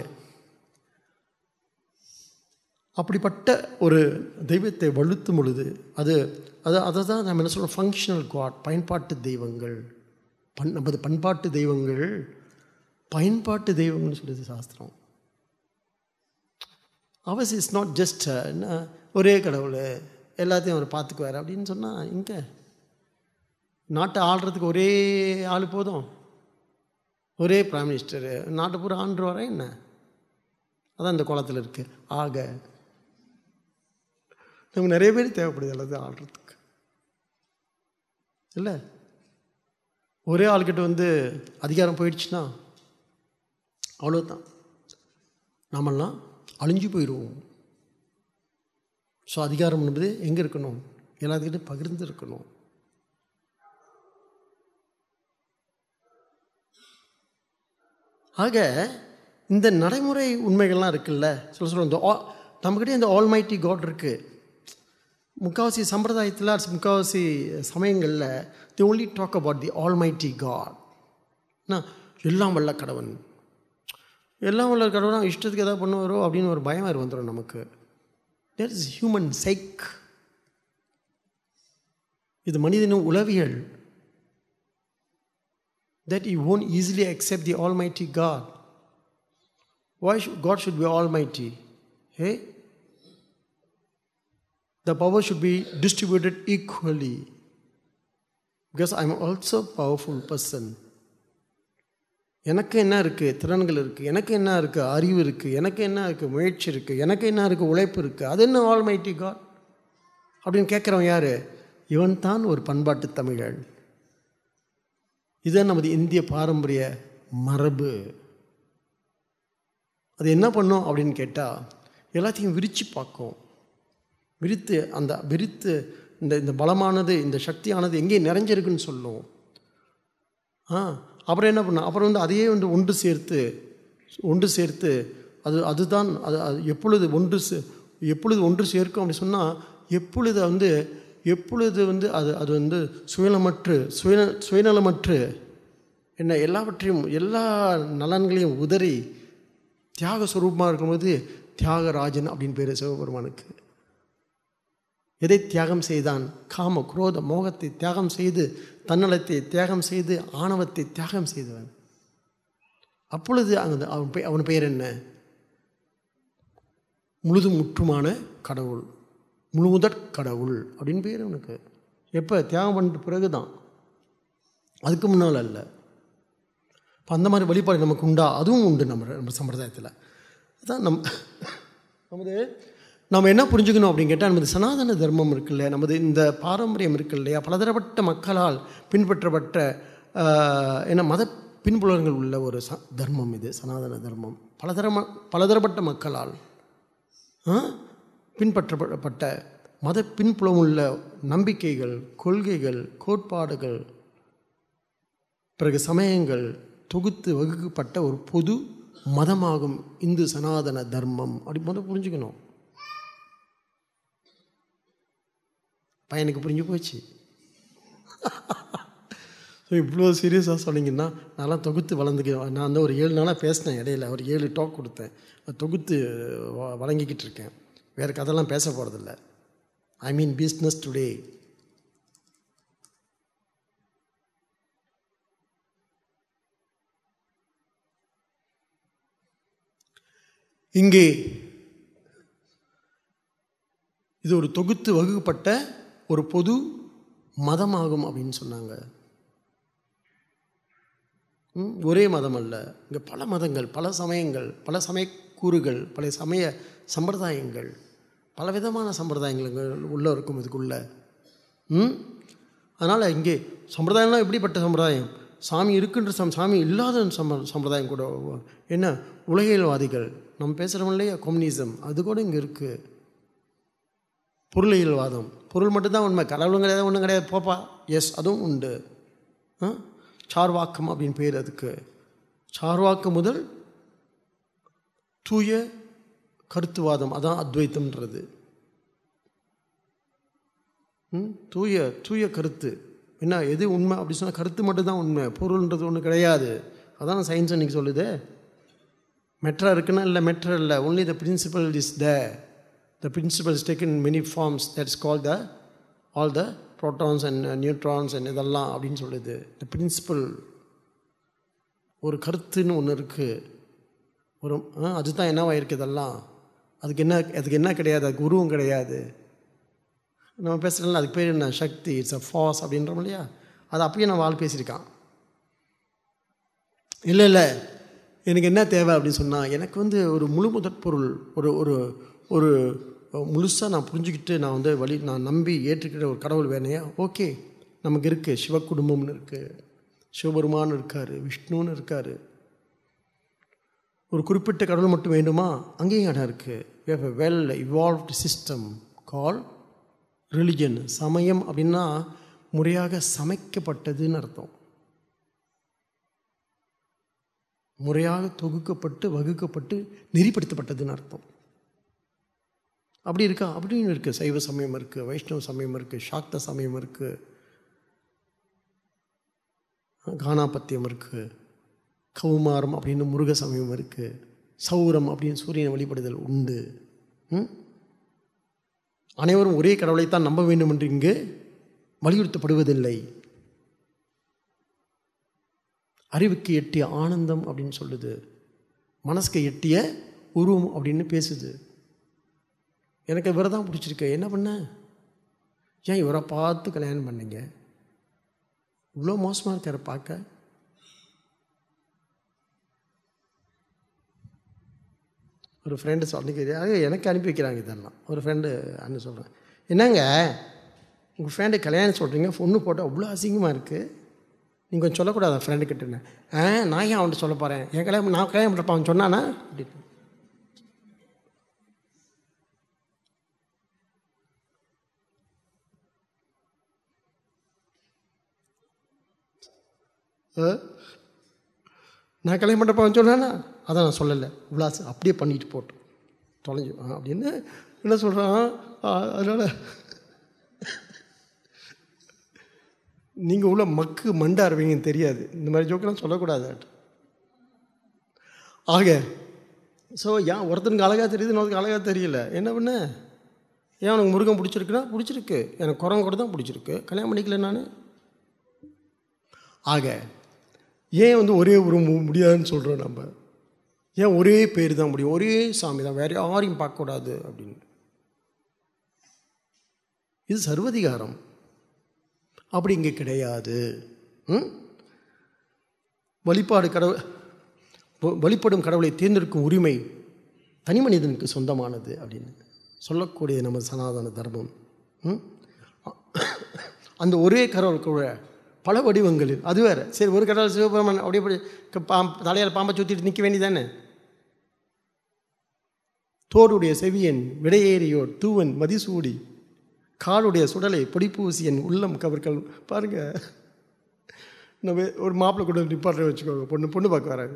அப்படிப்பட்ட ஒரு தெய்வத்தை வலுத்தும் பொழுது அது அது அதை தான் நம்ம என்ன சொல்கிறோம் ஃபங்க்ஷனல் காட் பயன்பாட்டு தெய்வங்கள் பண் நமது பண்பாட்டு தெய்வங்கள் பயன்பாட்டு தெய்வங்கள்னு சொல்லுது சாஸ்திரம் அவஸ் இஸ் நாட் ஜஸ்ட் ஒரே கடவுள் எல்லாத்தையும் அவர் பார்த்துக்குவார் அப்படின்னு சொன்னால் இங்கே நாட்டை ஆள்றதுக்கு ஒரே ஆள் போதும் ஒரே பிரைம் மினிஸ்டரு நாட்டை பூரா ஆண்டு வர என்ன அதான் இந்த குளத்தில் இருக்குது ஆக நமக்கு நிறைய பேர் தேவைப்படுது எல்லாத்தையும் ஆள்றதுக்கு இல்லை ஒரே ஆள்கிட்ட வந்து அதிகாரம் போயிடுச்சுன்னா அவ்வளோதான் நாமெல்லாம் அழிஞ்சு போயிடுவோம் ஸோ அதிகாரம் என்பது எங்கே இருக்கணும் எல்லாத்துக்கிட்டும் பகிர்ந்து இருக்கணும் ஆக இந்த நடைமுறை உண்மைகள்லாம் இருக்குல்ல சொல்ல சொல்ல இந்த ஆ- நம்மக்கிட்டே இந்த ஆல்மைட்டி காட் இருக்குது முக்காவாசி சம்பிரதாயத்தில் முக்காவாசி சமயங்களில் the only talk about the almighty God என்ன எல்லாம் வல்ல கடவுள் எல்லாம் வல்ல கடவுளா இஷ்டத்துக்கு எதாவது பண்ணுவாரோ அப்படின்னு ஒரு பயம் வேறு வந்துடும் நமக்கு தேர் இஸ் ஹியூமன் சைக் இது மனிதனும் உளவியல் that he won't easily accept the Almighty God. Why should God should be Almighty? Hey? The power should be distributed equally. Because I'm also a powerful person. எனக்கு என்ன இருக்குது திறன்கள் இருக்குது எனக்கு என்ன இருக்குது அறிவு இருக்குது எனக்கு என்ன இருக்குது முயற்சி இருக்குது எனக்கு என்ன இருக்குது உழைப்பு இருக்குது அது என்ன ஆல்மைட்டி காட் அப்படின்னு கேட்குறவன் யார் இவன் தான் ஒரு பண்பாட்டு தமிழன் இதுதான் நமது இந்திய பாரம்பரிய மரபு அது என்ன பண்ணும் அப்படின்னு கேட்டால் எல்லாத்தையும் விரித்து பார்க்கும் விரித்து அந்த விரித்து இந்த இந்த பலமானது இந்த சக்தியானது எங்கே நிறைஞ்சிருக்குன்னு சொல்லும் ஆ அப்புறம் என்ன பண்ண அப்புறம் வந்து அதையே வந்து ஒன்று சேர்த்து ஒன்று சேர்த்து அது அதுதான் அது அது எப்பொழுது ஒன்று சே எப்பொழுது ஒன்று சேர்க்கும் அப்படி சொன்னால் எப்பொழுது வந்து எப்பொழுது வந்து அது அது வந்து சுயநலமற்று சுய சுயநலமற்று என்ன எல்லாவற்றையும் எல்லா நலன்களையும் உதறி தியாக சுரூபமாக இருக்கும்போது தியாகராஜன் அப்படின்னு பேர் சிவபெருமானுக்கு எதை தியாகம் செய்தான் காம குரோத மோகத்தை தியாகம் செய்து தன்னலத்தை தியாகம் செய்து ஆணவத்தை தியாகம் செய்தவன் அப்பொழுது அங்கே அவன் பெ அவன் பெயர் என்ன முழுதும் முற்றுமான கடவுள் முழுமுதற் கடவுள் அப்படின்னு பேர் அவனுக்கு எப்போ தியாகம் பண்ணிட்டு பிறகு தான் அதுக்கு முன்னால் அல்ல இப்போ அந்த மாதிரி வழிபாடு நமக்கு உண்டா அதுவும் உண்டு நம்ம நம்ம சம்பிரதாயத்தில் அதான் நம் நமது நாம் என்ன புரிஞ்சுக்கணும் அப்படின்னு கேட்டால் நமது சனாதன தர்மம் இருக்குல்ல நமது இந்த பாரம்பரியம் இருக்கு இல்லையா பலதரப்பட்ட மக்களால் பின்பற்றப்பட்ட ஆஹ், என்ன மத பின்புலங்கள் உள்ள ஒரு ச தர்மம் இது சனாதன தர்மம் பலதரம பலதரப்பட்ட மக்களால் ஆ? பின்பற்றப்பட்ட மத பின்புலமுள்ள நம்பிக்கைகள் கொள்கைகள் கோட்பாடுகள் பிறகு சமயங்கள் தொகுத்து வகுக்கப்பட்ட ஒரு பொது மதமாகும் இந்து சனாதன தர்மம் அப்படி முதல்ல புரிஞ்சுக்கணும் பையனுக்கு புரிஞ்சு போச்சு ஸோ இவ்வளோ சீரியஸாக சொன்னீங்கன்னா நான்லாம் தொகுத்து வளர்ந்துக்கிறேன் நான் வந்து ஒரு ஏழு நாளாக பேசினேன் இடையில ஒரு ஏழு டாக் கொடுத்தேன் அது தொகுத்து வ- வழங்கிக்கிட்டு இருக்கேன் வேறு கதைலாம் பேச போகிறதில்ல ஐ மீன் பிஸ்னஸ் டுடே இங்கே இது ஒரு தொகுத்து வகுக்கப்பட்ட ஒரு பொது மதமாகும் அப்படின்னு சொன்னாங்க ம், ஒரே மதம் அல்ல இங்கே பல மதங்கள் பல சமயங்கள் பல சமயக்கூறுகள் பல சமய சம்பிரதாயங்கள் பலவிதமான சம்பிரதாயங்கள் இங்க உள்ள இருக்கும் இதுக்குள்ள ம் அதனால் இங்கே சம்பிரதாயம்லாம் எப்படிப்பட்ட சம்பிரதாயம் சாமி இருக்குன்ற சம் சாமி இல்லாத சம்ப சம்பிரதாயம் கூட என்ன உலகியல்வாதிகள் நம்ம பேசுகிறோம் இல்லையா கம்யூனிசம் அது கூட இங்கே இருக்குது பொருளியல்வாதம் பொருள் மட்டும்தான் உண்மை கடவுளும் கிடையாது ஒன்றும் கிடையாது போப்பா எஸ் அதுவும் உண்டு ஆ? சார்வாக்கம் அப்படின்னு பேர் அதுக்கு சார்வாக்கம் முதல் தூய கருத்துவாதம் அதான் அத்வைத்தம்ன்றது ம்? தூய தூய கருத்து என்ன எது உண்மை அப்படி சொன்னால் கருத்து மட்டும்தான் உண்மை பொருள்ன்றது ஒன்று கிடையாது அதான் சயின்ஸ் இன்னைக்கு சொல்லுது மெட்ரா இருக்குன்னா இல்லை மெட்ரா இல்லை only the principle is the the principle is taken many forms that's call the all the protons and neutrons and இதெல்லாம் அப்படின்னு சொல்லுது த பிரின்சிபல் ஒரு கருத்துன்னு ஒன்று இருக்குது ஒரு ஆ, அதுதான் என்னவாயிருக்கு இதெல்லாம் அதுக்கு என்ன அதுக்கு என்ன கிடையாது அதுக்கு உருவம் கிடையாது நம்ம பேசுகிறோம்ல அதுக்கு பேர் என்ன சக்தி இட்ஸ் அ ஃபாஸ் அப்படின்றோம் இல்லையா அது அப்பயே நான் வாழ் பேசியிருக்கான் இல்லை இல்லை எனக்கு என்ன தேவை அப்படின்னு சொன்னால் எனக்கு வந்து ஒரு முழு முதற் பொருள் ஒரு ஒரு ஒரு முழுசாக நான் புரிஞ்சுக்கிட்டு நான் வந்து வழி நான் நம்பி ஏற்றுக்கிற ஒரு கடவுள் வேணையா ஓகே நமக்கு இருக்குது சிவ குடும்பம்னு இருக்குது சிவபெருமான் இருக்கார் விஷ்ணுன்னு இருக்கார் ஒரு குறிப்பிட்ட கடவுள் மட்டும் வேண்டுமா அங்கேயும் இடம் இருக்குது well evolved system call religion சமயம் அப்படின்னா முறையாக சமைக்கப்பட்டதுன்னு அர்த்தம் முறையாக தொகுக்கப்பட்டு வகுக்கப்பட்டு நெறிப்படுத்தப்பட்டதுன்னு அர்த்தம் அப்படி இருக்கா அப்படின்னு இருக்குது சைவ சமயம் இருக்குது வைஷ்ணவ சமயம் இருக்குது சாக்த சமயம் இருக்குது கானாபத்தியம் இருக்குது கௌமாரம் அப்படின்னு முருக சமயம் இருக்குது சௌரம் அப்படின்னு சூரியனை வழிபடுதல் உண்டு ம்? அனைவரும் ஒரே கடவுளைத்தான் நம்ப வேண்டும் என்று இங்கு வலியுறுத்தப்படுவதில்லை அறிவுக்கு எட்டிய ஆனந்தம் அப்படின்னு சொல்லுது மனசுக்கு எட்டிய உருவம் அப்படின்னு பேசுது எனக்கு இவரை தான் பிடிச்சிருக்கு என்ன பண்ண ஏன் இவரை பார்த்து கல்யாணம் பண்ணீங்க இவ்வளோ மோசமாக இருக்கார் பார்க்க ஒரு ஃப்ரெண்டு சொல்லிக்கிறாங்க எனக்கு அனுப்பி வைக்கிறாங்க இதெல்லாம் ஒரு ஃப்ரெண்டு அண்ணன் சொல்கிறேன் என்னங்க உங்கள் ஃப்ரெண்டு கல்யாணம் சொல்கிறீங்க பொண்ணு போட்டால் அவ்வளோ அசிங்கமாக இருக்குது நீங்கள் கொஞ்சம் சொல்லக்கூடாது ஃப்ரெண்டு கிட்டேன்னு ஆ நான் ஏன் அவன்கிட்ட சொல்ல போகிறேன் என் கல்யாணம் நான் கல்யாணம் பண்ணுறப்ப அவன் சொன்னானா அப்படின்னு ஆ? நான் கல்யாணம் பண்ணுறப்ப அவன் சொன்னானா அதான் நான் சொல்லலை விளாஸ் அப்படியே பண்ணிட்டு போட்டோம் தொலைஞ்சு ஆ, அப்படின்னு என்ன சொல்கிறான் அதனால் நீங்கள் உள்ள மக்கு மண்டா இருவீங்கன்னு தெரியாது இந்த மாதிரி ஜோக்கெல்லாம் சொல்லக்கூடாது ஆக ஸோ ஏன் ஒருத்தனுக்கு அழகாக தெரியுது இன்னொருத்தருக்கு அழகாக தெரியல என்ன பண்ண ஏன் உனக்கு முருகன் பிடிச்சிருக்குன்னா பிடிச்சிருக்கு எனக்கு குரங்கு கூட தான் பிடிச்சிருக்கு கல்யாணம் பண்ணிக்கல நான் ஆக ஏன் வந்து ஒரே உருவம் முடியாதுன்னு சொல்கிறோம் நம்ம ஏன் ஒரே பேர் தான் முடியும் ஒரே சாமி தான் வேறு யாரையும் பார்க்கக்கூடாது அப்படின்னு இது சர்வதிகாரம் அப்படி இங்கே கிடையாது ம்? வழிபாடு கடவுள் வ- வழிபடும் கடவுளை தேர்ந்தெடுக்கும் உரிமை தனி மனிதனுக்கு சொந்தமானது அப்படின்னு சொல்லக்கூடிய நம்ம சனாதன தர்மம் ம்? அந்த ஒரே கடவுள் கூட பல வடிவங்களில் அது வேற சரி ஒரு கடவுள் சிவபெருமான் அப்படியே அப்படி க- பாம் தலையால் பாம்பை சுற்றிட்டு நிற்க வேண்டியதானே தோடுடைய செவியன் விடையேறியோர் தூவன் மதிசூடி காலுடைய சுடலை பொடிப்பூசியன் உள்ளம் கவர்கள் பாருங்க நம்ம ஒரு மாப்பிள்ளை கூட நிப்பாட்ட வச்சுக்கோங்க பொண்ணு பொண்ணு பார்க்க வராங்க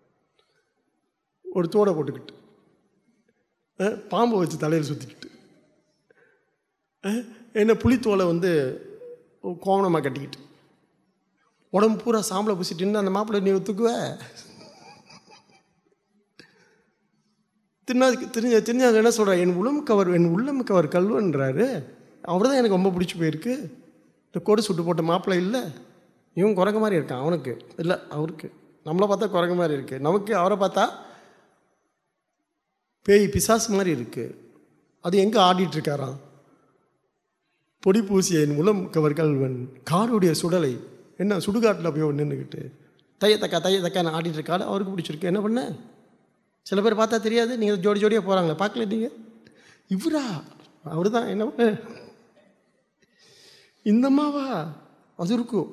ஒரு தோடை போட்டுக்கிட்டு அஹ், பாம்பை வச்சு தலையில் சுற்றிக்கிட்டு என்ன புளித்தோலை வந்து கோவணமாக கட்டிக்கிட்டு உடம்பு பூரா சாம்பலை பூசிட்டு இருந்தா அந்த மாப்பிள்ளை நீ ஒத்துக்குவ தின்னா தெரிஞ்ச தெரிஞ்சாங்க என்ன சொல்கிறார் என் உளம் கவர் என் உள்ளம் கவர் கல்வன்றாரு அவர் தான் எனக்கு ரொம்ப பிடிச்சி போயிருக்கு இந்த கொடு சுட்டு போட்ட மாப்பிள்ளை இல்லை இவன் குரங்க மாதிரி இருக்கான் அவனுக்கு இல்லை அவருக்கு நம்மளை பார்த்தா குரங்க மாதிரி இருக்குது நமக்கு அவரை பார்த்தா பேய் பிசாசு மாதிரி இருக்குது அது எங்கே ஆடிட்டு இருக்காராம் பொடி பூசிய என் முலம் கவர் கல்வன் காருடைய சுடலை என்ன சுடுகாட்டில் போய் நின்றுக்கிட்டு தைய தக்கா தைய தக்கான்னு ஆடிட்டு இருக்காரு அவருக்கு பிடிச்சிருக்கு என்ன பண்ண சில பேர் பார்த்தா தெரியாது நீங்கள் ஜோடி ஜோடியாக போகிறாங்களே பார்க்கல நீங்கள் இவரா அவர் தான் என்ன பண்ண இந்தம்மாவா அது இருக்கும்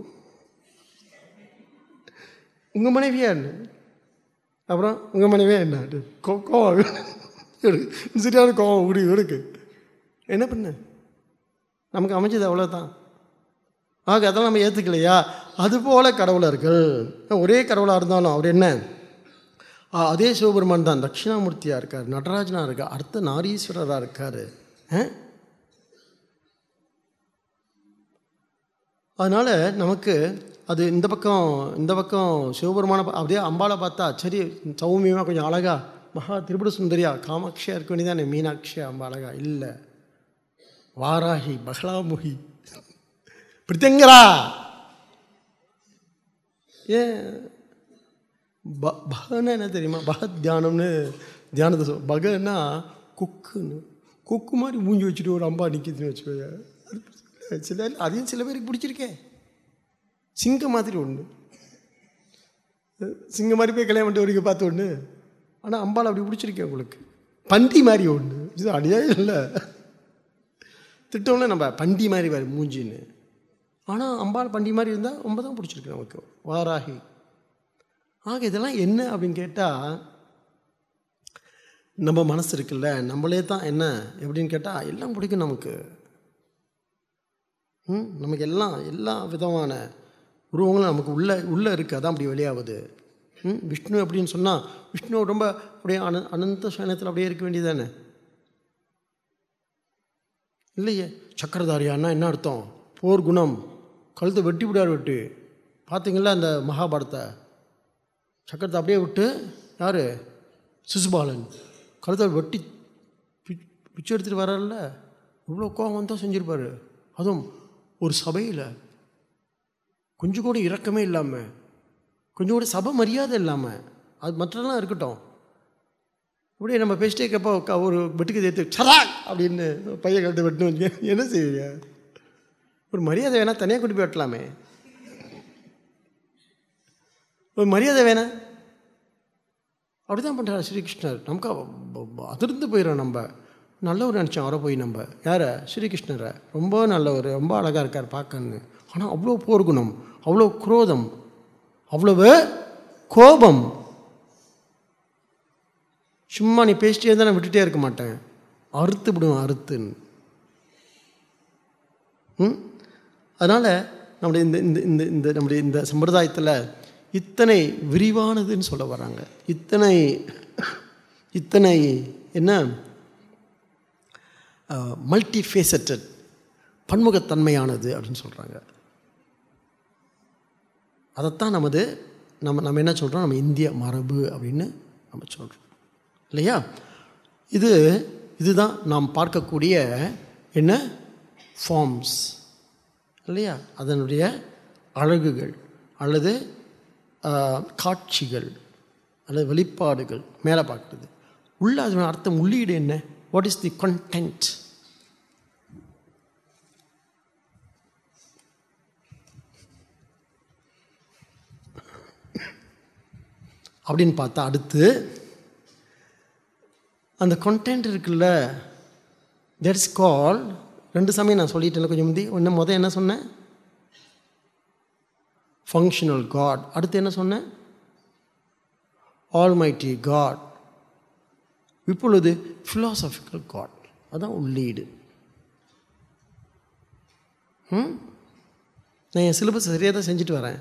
உங்கள் மனைவியா என்ன அப்புறம் உங்கள் மனைவியா என்ன கோ- கோவம் இருக்கு சரியான கோவம் உடி இருக்கு என்ன பண்ண நமக்கு அமைஞ்சது அவ்வளோதான் ஆக அதெல்லாம் நம்ம ஏற்றுக்கலையா அதுபோல கடவுளர்கள் ஒரே கடவுளாக இருந்தாலும் அவர் என்ன ஆ, அதே சிவபெருமான் தான் தட்சிணாமூர்த்தியாக இருக்கார் நடராஜனாக இருக்கார் அர்த்த நாரீஸ்வரராக இருக்கார் அதனால் நமக்கு அது இந்த பக்கம் இந்த பக்கம் சிவபெருமான அப்படியே அம்பாளை பார்த்தா சரி சௌமியமாக கொஞ்சம் அழகா மகா திரிபுர சுந்தரியா காமாட்சியாக இருக்க வேண்டியதானே மீனாட்சியா அம்பா அழகா இல்லை வாராகி பகலாமுகி பிரித்தங்கரா ஏன் ப பகன்னா என்ன தெரியுமா பகத் தியானம்னு தியானத்தை சொல் பகன்னா கொக்குன்னு கொக்கு மாதிரி மூஞ்சி வச்சுட்டு ஒரு அம்பா நிற்கிதுன்னு வச்சுக்கோங்க சில அதையும் சில பேருக்கு பிடிச்சிருக்கே சிங்கம் மாதிரி ஒன்று சிங்கம் மாதிரி போய் கல்யாணம் பண்ணிட்டு வரீங்க பார்த்த ஒன்று ஆனால் அம்பாள் அப்படி பிடிச்சிருக்கேன் உங்களுக்கு பண்டி மாதிரி ஒன்று இது அநியாயம் இல்லை திட்டம்ல நம்ம பண்டி மாதிரி வேறு மூஞ்சின்னு ஆனால் அம்பாள் பண்டி மாதிரி இருந்தால் ரொம்ப தான் பிடிச்சிருக்கு நமக்கு வாராகி ஆக இதெல்லாம் என்ன அப்படின்னு கேட்டால் நம்ம மனசு இருக்குல்ல நம்மளே தான் என்ன எப்படின்னு கேட்டால் எல்லாம் பிடிக்கும் நமக்கு ம் நமக்கு எல்லாம் எல்லா விதமான உருவங்களும் நமக்கு உள்ளே உள்ளே இருக்குது அதான் அப்படி வெளியாகுது ம் விஷ்ணு அப்படின்னு சொன்னால் விஷ்ணு ரொம்ப அப்படியே அன அனந்த சயனத்தில் அப்படியே இருக்க வேண்டியதானே இல்லையே சக்கரதாரியான்னா என்ன அர்த்தம் போர் குணம் கழுத்தை வெட்டி விடார் வெட்டு பார்த்தீங்களா அந்த மகாபாரத்தை சக்கரத்தை அப்படியே விட்டு யார் சிசுபாலன் கழுத்தை வெட்டி பி- பிச்சை எடுத்துகிட்டு வர்றாருல்ல இவ்வளோ கோபம் வந்தால் செஞ்சுருப்பார் அதுவும் ஒரு சபையில் கொஞ்சம் கூட இரக்கமே இல்லாமல் கொஞ்சம் கூட சபை மரியாதை இல்லாமல் அது மற்றெல்லாம் இருக்கட்டும் இப்படியே நம்ம பேசிட்டே இருக்கப்போ க- ஒரு வெட்டுக்கு சேர்த்து சராக் அப்படின்னு பையன் கழுத்தை வெட்டணும் வச்சுக்க. என்ன செய்வீங்க ஒரு மரியாதை வேணால் தனியாக கூட்டி போய் வெட்டலாமே ஒரு மரியாதை வேணாம் அப்படி தான் பண்ணுறாரு ஸ்ரீகிருஷ்ணர் நமக்கு அவ- ப- ப- அதிர்ந்து போயிடும் நம்ம நல்லவர் நினச்சோம் அவரை போய் நம்ம யாரை ஸ்ரீகிருஷ்ணரை ரொம்ப நல்லவர் ரொம்ப அழகாக இருக்கார் பார்க்கன்னு ஆனால் அவ்வளோ போர்க்குணம் அவ்வளோ குரோதம் அவ்வளவு கோபம் சும்மா நீ பேசிட்டே இருந்தால் நான் விட்டுட்டே இருக்க மாட்டேன் அறுத்து விடுவேன் அறுத்துன்னு ம் அதனால் நம்முடைய இந்த இந்த இந்த இந்த நம்முடைய இந்த சம்பிரதாயத்தில் இத்தனை விரிவானதுன்னு சொல்ல வராங்க இத்தனை இத்தனை என்ன மல்டி ஃபேசட்டட் பன்முகத்தன்மையானது அப்படின்னு சொல்கிறாங்க அதைத்தான் நமது நம்ம நம்ம என்ன சொல்கிறோம் நம்ம இந்திய மரபு அப்படின்னு நம்ம சொல்கிறோம் இல்லையா இது இதுதான் நாம் பார்க்கக்கூடிய என்ன ஃபார்ம்ஸ் இல்லையா அதனுடைய அழகுகள் அல்லது ஆ, காட்சிகள் அல்லது வெளிப்பாடுகள் மேலே பார்க்குறது உள்ள அதனுடைய அர்த்தம் உள்ளீடு என்ன வாட் இஸ் தி கண்டென்ட் அப்படின்னு பார்த்தா அடுத்து அந்த கண்டென்ட் இருக்குல்ல தட்ஸ் கால் ரெண்டு சமயம் நான் சொல்லிட்டேன் கொஞ்சம் முந்தி ஒன்று முதல் என்ன சொன்னேன் ஃபங்க்ஷனல் காட் அடுத்து என்ன சொன்னேன் ஆல்மைட்டி காட் இப்பொழுது ஃபிலாசபிக்கல் காட் அதான் உள்ளீடு ம் நான் என் சிலபஸ் சரியாக தான் செஞ்சுட்டு வரேன்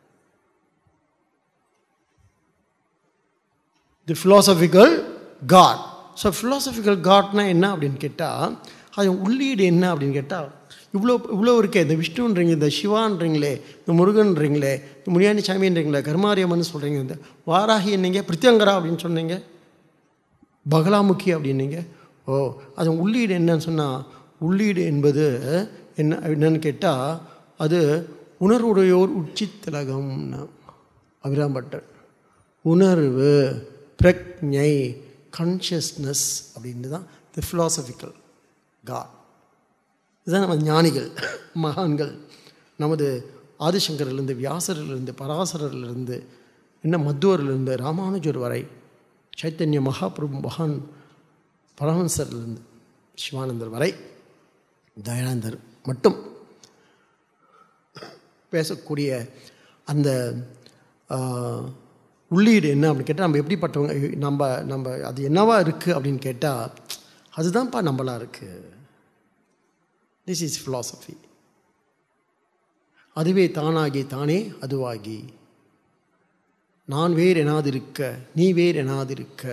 the philosophical God so philosophical காட்னா என்ன அப்படின்னு கேட்டால் அது உள்ளீடு என்ன அப்படின்னு கேட்டால் இவ்வளோ இவ்வளோ இருக்கே இந்த விஷ்ணுன்றீங்க இந்த சிவான்றீங்களே இந்த முருகன்றீங்களே இந்த முனியாண்டி சாமின்றீங்களே கர்மாரியம்மன் சொல்கிறீங்க இந்த வாராகி என்னீங்க பிரித்தியங்கரா அப்படின்னு சொன்னீங்க பகலாமுகி அப்படின்னீங்க ஓ அது உள்ளீடு என்னன்னு சொன்னால் உள்ளீடு என்பது என்ன என்னன்னு கேட்டால் அது உணர்வுடையோர் உச்சி திலகம்னா அபிராம்பட்டர் உணர்வு பிரக்ஞை கான்ஷியஸ்னஸ் அப்படின்னு தான் தி ஃபிலாசபிக்கல் காட் இதுதான் நம்ம ஞானிகள் மகான்கள் நமது ஆதிசங்கரிலிருந்து வியாசரிலிருந்து பராசரிலிருந்து இன்னும் மத்துவரிலிருந்து ராமானுஜர் வரை சைத்தன்ய மகாபிரபு மகான் பரமஹம்சர்லேருந்து சிவானந்தர் வரை தயானந்தர் மட்டும் பேசக்கூடிய அந்த உள்ளீடு என்ன அப்படின்னு கேட்டால் நம்ம எப்படிப்பட்டவங்க நம்ம நம்ம அது என்னவா இருக்குது அப்படின்னு கேட்டால் அதுதான்ப்பா நம்மளாக இருக்குது திஸ் இஸ் ஃபிலாசபி அதுவே தானாகி தானே அதுவாகி நான் வேறு எனாதிருக்க நீ வேறு எனாதிருக்க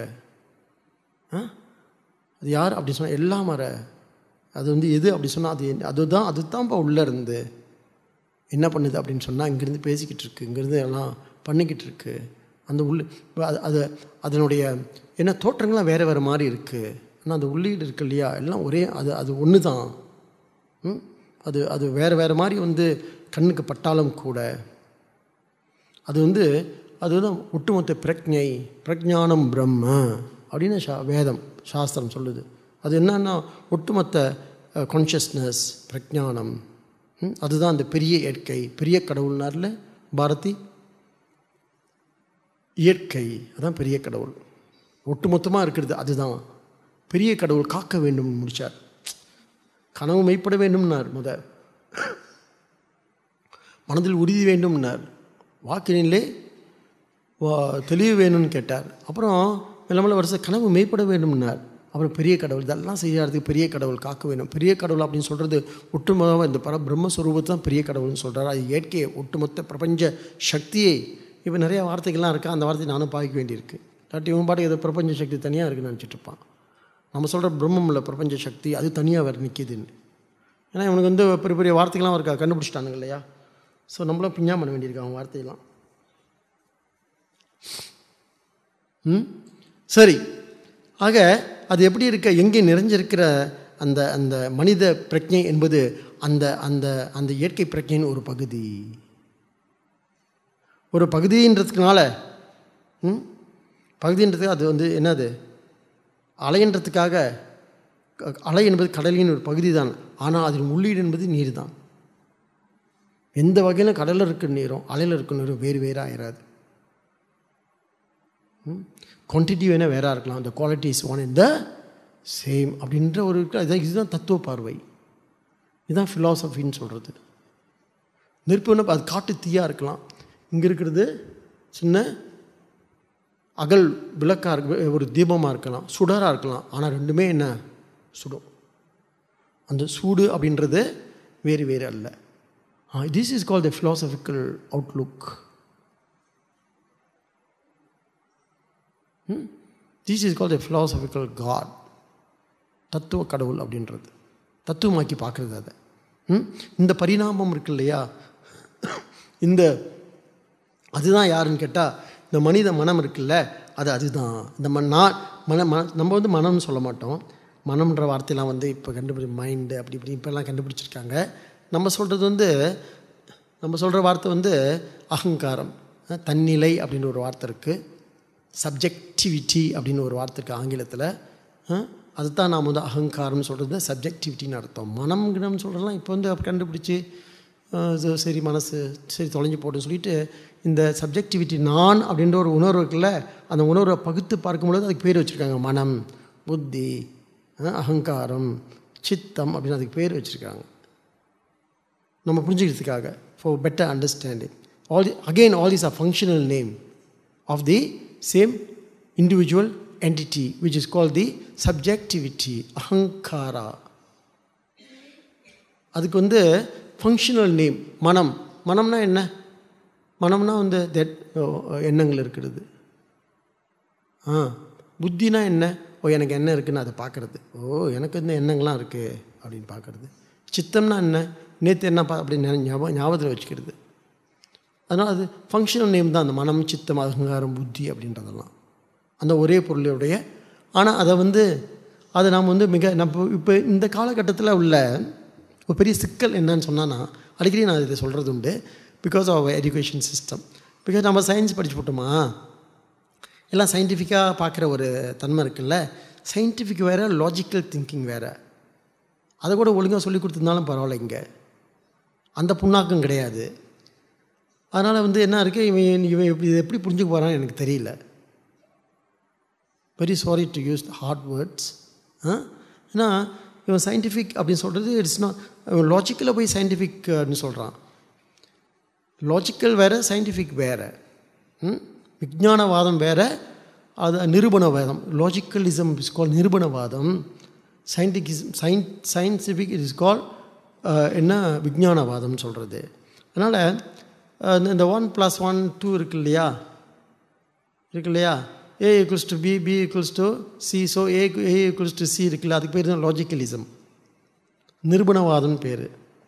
அது யார் அப்படி சொன்னால் எல்லாம் வர அது வந்து எது அப்படி சொன்னால் அது அதுதான் அதுதான்ப்பா உள்ளே இருந்து என்ன பண்ணுது அப்படின்னு சொன்னால் இங்கேருந்து பேசிக்கிட்டு இருக்கு இங்கேருந்து எல்லாம் பண்ணிக்கிட்டு இருக்கு அந்த உள்ள அது அது அதனுடைய என்ன தோற்றங்கள்லாம் வேறு வேறு மாதிரி இருக்குது ஆனால் அந்த உள்ளீடு இருக்கு இல்லையா எல்லாம் ஒரே அது அது ஒன்று தான் அது அது வேறு வேறு மாதிரி வந்து கண்ணுக்கு பட்டாலும் கூட அது வந்து அதுதான் ஒட்டுமொத்த பிரக்ஞை பிரஜானம் பிரம்ம அப்படின்னு சா வேதம் சாஸ்திரம் சொல்லுது அது என்னன்னா ஒட்டுமொத்த கான்ஷியஸ்னஸ் பிரஜானம் அதுதான் அந்த பெரிய இயற்கை பெரிய கடவுள்னார்ல பாரதி இயற்கை அதான் பெரிய கடவுள் ஒட்டுமொத்தமாக இருக்கிறது அதுதான் பெரிய கடவுள் காக்க வேண்டும் முடித்தார் கனவு மெய்ப்பட வேண்டும்னார் முத மனதில் உறுதி வேண்டும்னார் வாக்கினிலே தெளிவு வேணும்னு கேட்டார் அப்புறம் மெல்ல மெல்ல வருஷம் கனவு மெய்ப்பட வேண்டும்னார் அப்புறம் பெரிய கடவுள் இதெல்லாம் செய்யறதுக்கு பெரிய கடவுள் காக்க வேணும் பெரிய கடவுள் அப்படின்னு சொல்கிறது ஒட்டுமொத்தமாக இந்த பர பிரம்மஸ்வரூபத்தை தான் பெரிய கடவுள்னு சொல்கிறார் அது இயற்கையை ஒட்டுமொத்த பிரபஞ்ச சக்தியை இப்போ நிறைய வார்த்தைகள்லாம் இருக்கா அந்த வார்த்தையை நானும் பாய்க்க வேண்டியிருக்கு இல்லாட்டி இவன் பாட்டு ஏதோ பிரபஞ்ச சக்தி தனியாக இருக்குன்னு நினச்சிட்டு இருப்பான் நம்ம சொல்கிற பிரம்மம் இல்லை பிரபஞ்ச சக்தி அது தனியாக வேறு நிற்கிதுன்னு ஏன்னா இவனுக்கு வந்து பெரிய பெரிய வார்த்தைகள்லாம் இருக்கா கண்டுபிடிச்சிட்டானுங்க இல்லையா ஸோ நம்மளும் பிஞ்சா பண்ண வேண்டியிருக்கு அவன் வார்த்தையெல்லாம் ம் சரி ஆக அது எப்படி இருக்க எங்கே நிறைஞ்சிருக்கிற அந்த அந்த மனித பிரஜை என்பது அந்த அந்த அந்த இயற்கை பிரஜையின் ஒரு பகுதி ஒரு பகுதின்றதுக்குனால ம் பகுதின்றதுக்கு அது வந்து என்னது அலைன்றதுக்காக அலை என்பது கடலின் ஒரு பகுதி தான் ஆனால் அதன் உள்ளீடு என்பது நீர் தான் எந்த வகையிலும் கடலில் இருக்க நீரும் அலையில் இருக்க நீரும் வேறு வேறாக ஆயிராது குவான்டிட்டி வேணால் வேறாக இருக்கலாம் அந்த quality is one in the same அப்படின்ற ஒரு இதுதான் இதுதான் தத்துவ பார்வை இதுதான் ஃபிலாசபின்னு சொல்கிறது நெருப்பு ஒன்று அது காட்டு தீயாக இருக்கலாம் இங்கே இருக்கிறது சின்ன அகல் விளக்காக இருக்கு ஒரு தீபமாக இருக்கலாம் சுடராக இருக்கலாம் ஆனால் ரெண்டுமே என்ன சுடும் அந்த சூடு அப்படின்றது வேறு வேறு அல்ல this is call the philosophical outlook this is call the philosophical God தத்துவ கடவுள் அப்படின்றது தத்துவமாக்கி பார்க்குறது அதை இந்த பரிணாமம் இருக்கு இல்லையா இந்த அதுதான் யாருன்னு கேட்டால் இந்த மனித மனம் இருக்குல்ல அது அதுதான் இந்த ம நான் மன மன நம்ம வந்து மனம்னு சொல்ல மாட்டோம் மனம்ன்ற வார்த்தையெல்லாம் வந்து இப்போ கண்டுபிடி மைண்டு அப்படி இப்படி இப்போல்லாம் கண்டுபிடிச்சிருக்காங்க நம்ம சொல்கிறது வந்து நம்ம சொல்கிற வார்த்தை வந்து அகங்காரம் தன்னிலை அப்படின்னு ஒரு வார்த்தை இருக்குது சப்ஜெக்டிவிட்டி அப்படின்னு ஒரு வார்த்தை இருக்குது ஆங்கிலத்தில் அதுதான் நாம் வந்து அகங்காரம்னு சொல்கிறது சப்ஜெக்டிவிட்டின்னு அர்த்தம் மனம் கிணம்னு சொல்கிறலாம் இப்போ வந்து கண்டுபிடிச்சி சரி மனசு சரி தொலைஞ்சு போட்டுன்னு சொல்லிட்டு இந்த சப்ஜெக்டிவிட்டி நான் அப்படின்ற ஒரு உணர்வு இருக்குல்ல அந்த உணர்வை பகுத்து பார்க்கும்பொழுது அதுக்கு பேர் வச்சுருக்காங்க மனம் புத்தி அகங்காரம் சித்தம் அப்படின்னு அதுக்கு பேர் வச்சுருக்காங்க நம்ம புரிஞ்சுக்கிறதுக்காக for better understanding all the again all is a functional name of the same individual entity which is call the subjectivity அகங்காரா அதுக்கு வந்து ஃபங்க்ஷனல் நேம் மனம் மனம்னா என்ன மனம்னா வந்து தட் எண்ணங்கள் இருக்கிறது ஆ புத்தினா என்ன ஓ எனக்கு என்ன இருக்குன்னு அதை பார்க்குறது ஓ எனக்கு இந்த எண்ணங்கள்லாம் இருக்குது அப்படின்னு பார்க்குறது சித்தம்னா என்ன நேற்று என்ன பா அப்படின்னு ஞாபகம் ஞாபகத்தில் வச்சுக்கிறது அதனால் அது ஃபங்க்ஷனல் நேம் தான் அந்த மனம் சித்தம் அகங்காரம் புத்தி அப்படின்றதெல்லாம் அந்த ஒரே பொருளுடைய ஆனால் அதை வந்து அதை நாம் வந்து மிக நம்ம இப்போ இந்த காலகட்டத்தில் உள்ள ஒரு பெரிய சிக்கல் என்னன்னு சொன்னான்னா அடிக்கடி நான் இதை சொல்கிறது உண்டு because of education system because நம்ம சயின்ஸ் படிச்சு போட்டோமா எல்லாம் சயின்டிஃபிக்காக பார்க்குற ஒரு தன்மை இருக்குல்ல சயின்டிஃபிக் வேறு லாஜிக்கல் திங்கிங் வேறு அதை கூட ஒழுங்காக சொல்லி கொடுத்துருந்தாலும் பரவாயில்ல இங்கே அந்த புண்ணாக்கம் கிடையாது அதனால் வந்து என்ன இருக்குது இவன் இவன் எப்படி இதை எப்படி புரிஞ்சுக்க போகிறான்னு எனக்கு தெரியல very sorry to use hard words ஏன்னா இவன் சயின்டிஃபிக் அப்படின்னு சொல்கிறது இட்ஸ் நாட் லாஜிக்கலில் போய் சயின்டிஃபிக்னு சொல்கிறான் லாஜிக்கல் வேறு சயின்டிஃபிக் வேறு விஜானவாதம் வேறு அது நிரூபணவாதம் லாஜிக்கலிசம் இஸ் கால் நிரூபணவாதம் சயின்டிகிசம் சயின் சயின்டிஃபிக் இட் இஸ் கால் என்ன விஜானவாதம்னு சொல்கிறது அதனால் இந்த ஒன் ப்ளஸ் ஒன் டூ இருக்கு இல்லையா இருக்கு இல்லையா A equals to B B equals to C so A A equals to C இருக்குல்ல அதுக்கு பேர் தான் லாஜிக்கலிசம் நிரூபணவாதம்னு பேர்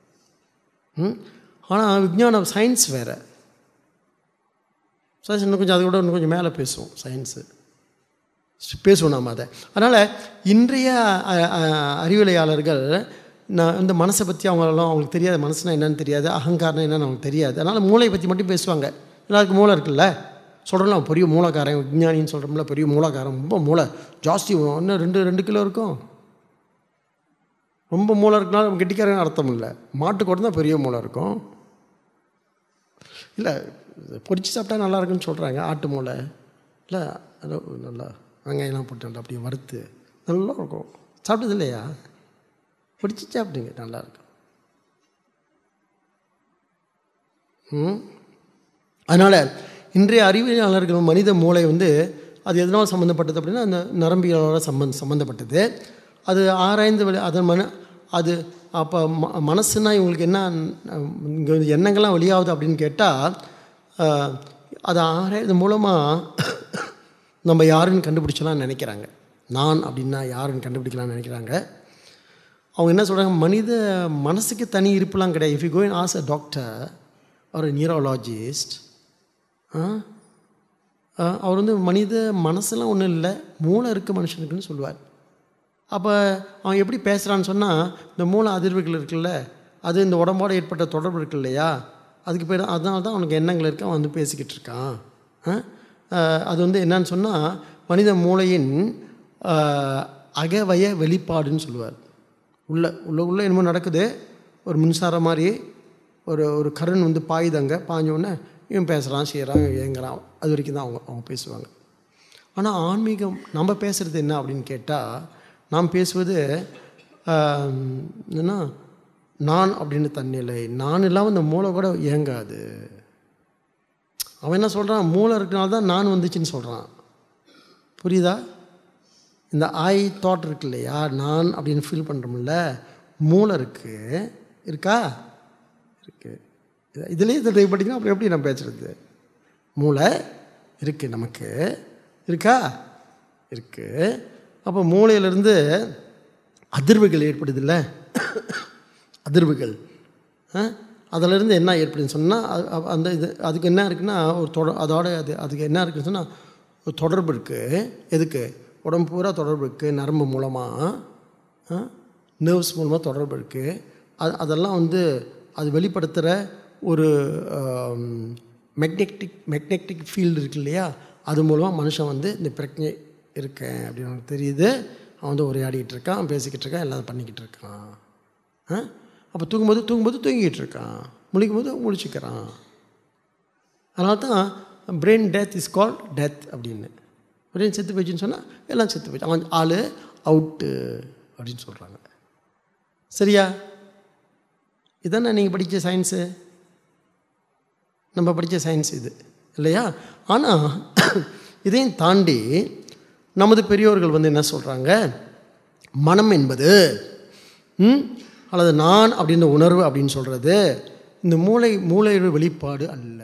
ஆனால் விஜானம் சயின்ஸ் வேறு சயின்ஸ் இன்னும் கொஞ்சம் அதை விட இன்னும் கொஞ்சம் மேலே பேசுவோம் சயின்ஸு பேசுவோம் நாம் அதை அதனால் இன்றைய அறிவியலையாளர்கள் நான் இந்த மனசை பற்றி அவங்களெல்லாம் அவங்களுக்கு தெரியாது மனசுனா என்னன்னு தெரியாது அகங்காரம் என்னன்னு அவங்களுக்கு தெரியாது அதனால் மூளையை பற்றி மட்டும் பேசுவாங்க எல்லாருக்கும் மூளை இருக்குல்ல சொல்கிறோம் பெரிய மூளைக்காரன் விஞ்ஞானின்னு சொல்கிறோம்ல பெரிய மூளைக்காரன் ரொம்ப மூளை ஜாஸ்தி இன்னும் ரெண்டு ரெண்டு கிலோ இருக்கும் ரொம்ப மூளை இருக்குனாலும் கெட்டிக்காரன் அர்த்தம் இல்லை மாட்டு கூட தான் பெரிய மூளை இருக்கும் இல்லை பொரிச்சு சாப்பிட்டா நல்லா இருக்குன்னு சொல்கிறாங்க ஆட்டு மூளை இல்லை அது நல்லா வெங்காயம்லாம் போட்டு நல்லா அப்படியே வறுத்து நல்லா இருக்கும் சாப்பிட்டது இல்லையா பிடிச்சி சாப்பிடுங்க நல்லாயிருக்கும் ம் அதனால் இன்றைய அறிவியலாளர்கள் மனித மூளை வந்து அது எதனால் சம்மந்தப்பட்டது அப்படின்னா அந்த நரம்பியலோட சம்மந்த சம்மந்தப்பட்டது அது ஆராய்ந்து வெளி அதன் மன அது அப்போ ம மனசுனா இவங்களுக்கு என்ன இங்கே வந்து எண்ணங்கள்லாம் வெளியாகுது அப்படின்னு கேட்டால் அதை ஆராய்றது மூலமாக நம்ம யாருன்னு கண்டுபிடிச்சலாம் நினைக்கிறாங்க நான் அப்படின்னா யாருன்னு கண்டுபிடிக்கலாம்னு நினைக்கிறாங்க அவங்க என்ன சொல்கிறாங்க மனித மனசுக்கு தனி இருப்புலாம் கிடையாது if you going as a doctor ஒரு நியூரோலாஜிஸ்ட் அவர் வந்து மனித மனசெல்லாம் ஒன்றும் இல்லை மூளை இருக்குது மனுஷனுக்குன்னு சொல்லுவார் அப்போ அவன் எப்படி பேசுகிறான்னு சொன்னால் இந்த மூளை அதிர்வுகள் இருக்குல்ல அது இந்த உடம்போடு ஏற்பட்ட தொடர்பு இருக்கு இல்லையா அதுக்கு பேர் அதனால தான் அவனுக்கு எண்ணங்கள் இருக்கு அவன் வந்து பேசிக்கிட்டு இருக்கான் அது வந்து என்னன்னு சொன்னால் மனித மூளையின் அகவய வெளிப்பாடுன்னு சொல்லுவார் உள்ள உள்ள உள்ள என்னமோ நடக்குது ஒரு மின்சாரம் மாதிரி ஒரு ஒரு கரண் வந்து பாயுதாங்க பாஞ்சோடனே இவன் பேசுகிறான் செய்கிறான் ஏங்குறான் அது வரைக்கும் தான் அவங்க அவங்க பேசுவாங்க ஆனால் ஆன்மீகம் நம்ம பேசுகிறது என்ன அப்படின்னு கேட்டால் நாம் பேசுவது என்னன்னா நான் அப்படின்னு தன்னிலை நான் இல்லாமல் இந்த மூளை கூட இயங்காது அவன் என்ன சொல்கிறான் மூளை இருக்கனால தான் நான் வந்துச்சுன்னு சொல்கிறான் புரியுதா இந்த ஐ தாட் இருக்கு இல்லையா நான் அப்படின்னு ஃபீல் பண்ணுறோம்ல மூளை இருக்குது இருக்கா இருக்குது இதுலேயே இதை ட்ரை பண்ணிங்கன்னா அப்புறம் எப்படி நான் பேசுகிறது மூளை இருக்குது நமக்கு இருக்கா இருக்குது அப்போ மூளையிலேருந்து அதிர்வுகள் ஏற்படுதில்ல அதிர்வுகள் அதிலிருந்து என்ன ஏற்படுதுன்னு சொன்னால் அந்த இது அதுக்கு என்ன இருக்குன்னா ஒரு தொட அதோட அது அதுக்கு என்ன இருக்குன்னு சொன்னால் ஒரு தொடர்பு இருக்குது எதுக்கு உடம்பு பூரா தொடர்பு இருக்குது நரம்பு மூலமாக நர்வ்ஸ் மூலமாக தொடர்பு இருக்குது அது அதெல்லாம் வந்து அது வெளிப்படுத்துகிற ஒரு மெக்னெட்டிக் மெக்னெட்டிக் ஃபீல்டு இருக்கு இல்லையா அது மூலமாக மனுஷன் வந்து இந்த பிரச்சனை இருக்கேன் அப்படின்னு அவனுக்கு தெரியுது அவன் வந்து உரையாடிக்கிட்டு இருக்கான் பேசிக்கிட்டு இருக்கான் எல்லாம் பண்ணிக்கிட்டு இருக்கான் அப்போ தூங்கும்போது தூங்கும்போது தூங்கிட்டு இருக்கான் முழிக்கும் போது முழிச்சுக்கிறான் அதனால தான் brain death is call death அப்படின்னு பிரெயின் செத்து போச்சுன்னு சொன்னால் எல்லாம் செத்து போச்சு அவன் ஆள் அவுட்டு அப்படின்னு சொல்கிறாங்க சரியா இதானே நீங்கள் படித்த சயின்ஸு நம்ம படித்த சயின்ஸ் இது இல்லையா ஆனால் இதையும் தாண்டி நமது பெரியோர்கள் வந்து என்ன சொல்கிறாங்க மனம் என்பது ம், அல்லது நான் அப்படின்ற உணர்வு அப்படின்னு சொல்கிறது இந்த மூளை மூளையோட வெளிப்பாடு அல்ல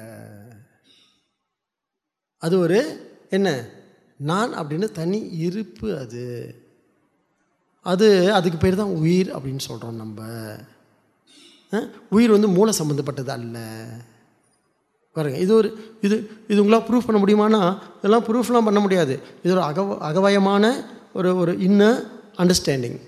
அது ஒரு என்ன நான் அப்படின்னு தனி இருப்பு அது அது அதுக்கு பேர் தான் உயிர் அப்படின்னு சொல்கிறோம் நம்ம அஹ், உயிர் வந்து மூளை சம்மந்தப்பட்டது அல்ல பாருங்க இது ஒரு இது இது உங்களால் ப்ரூஃப் பண்ண முடியுமானா இதெல்லாம் ப்ரூஃப்லாம் பண்ண முடியாது இது ஒரு அகவ அகவயமான ஒரு ஒரு இன்ன அண்டர்ஸ்டாண்டிங்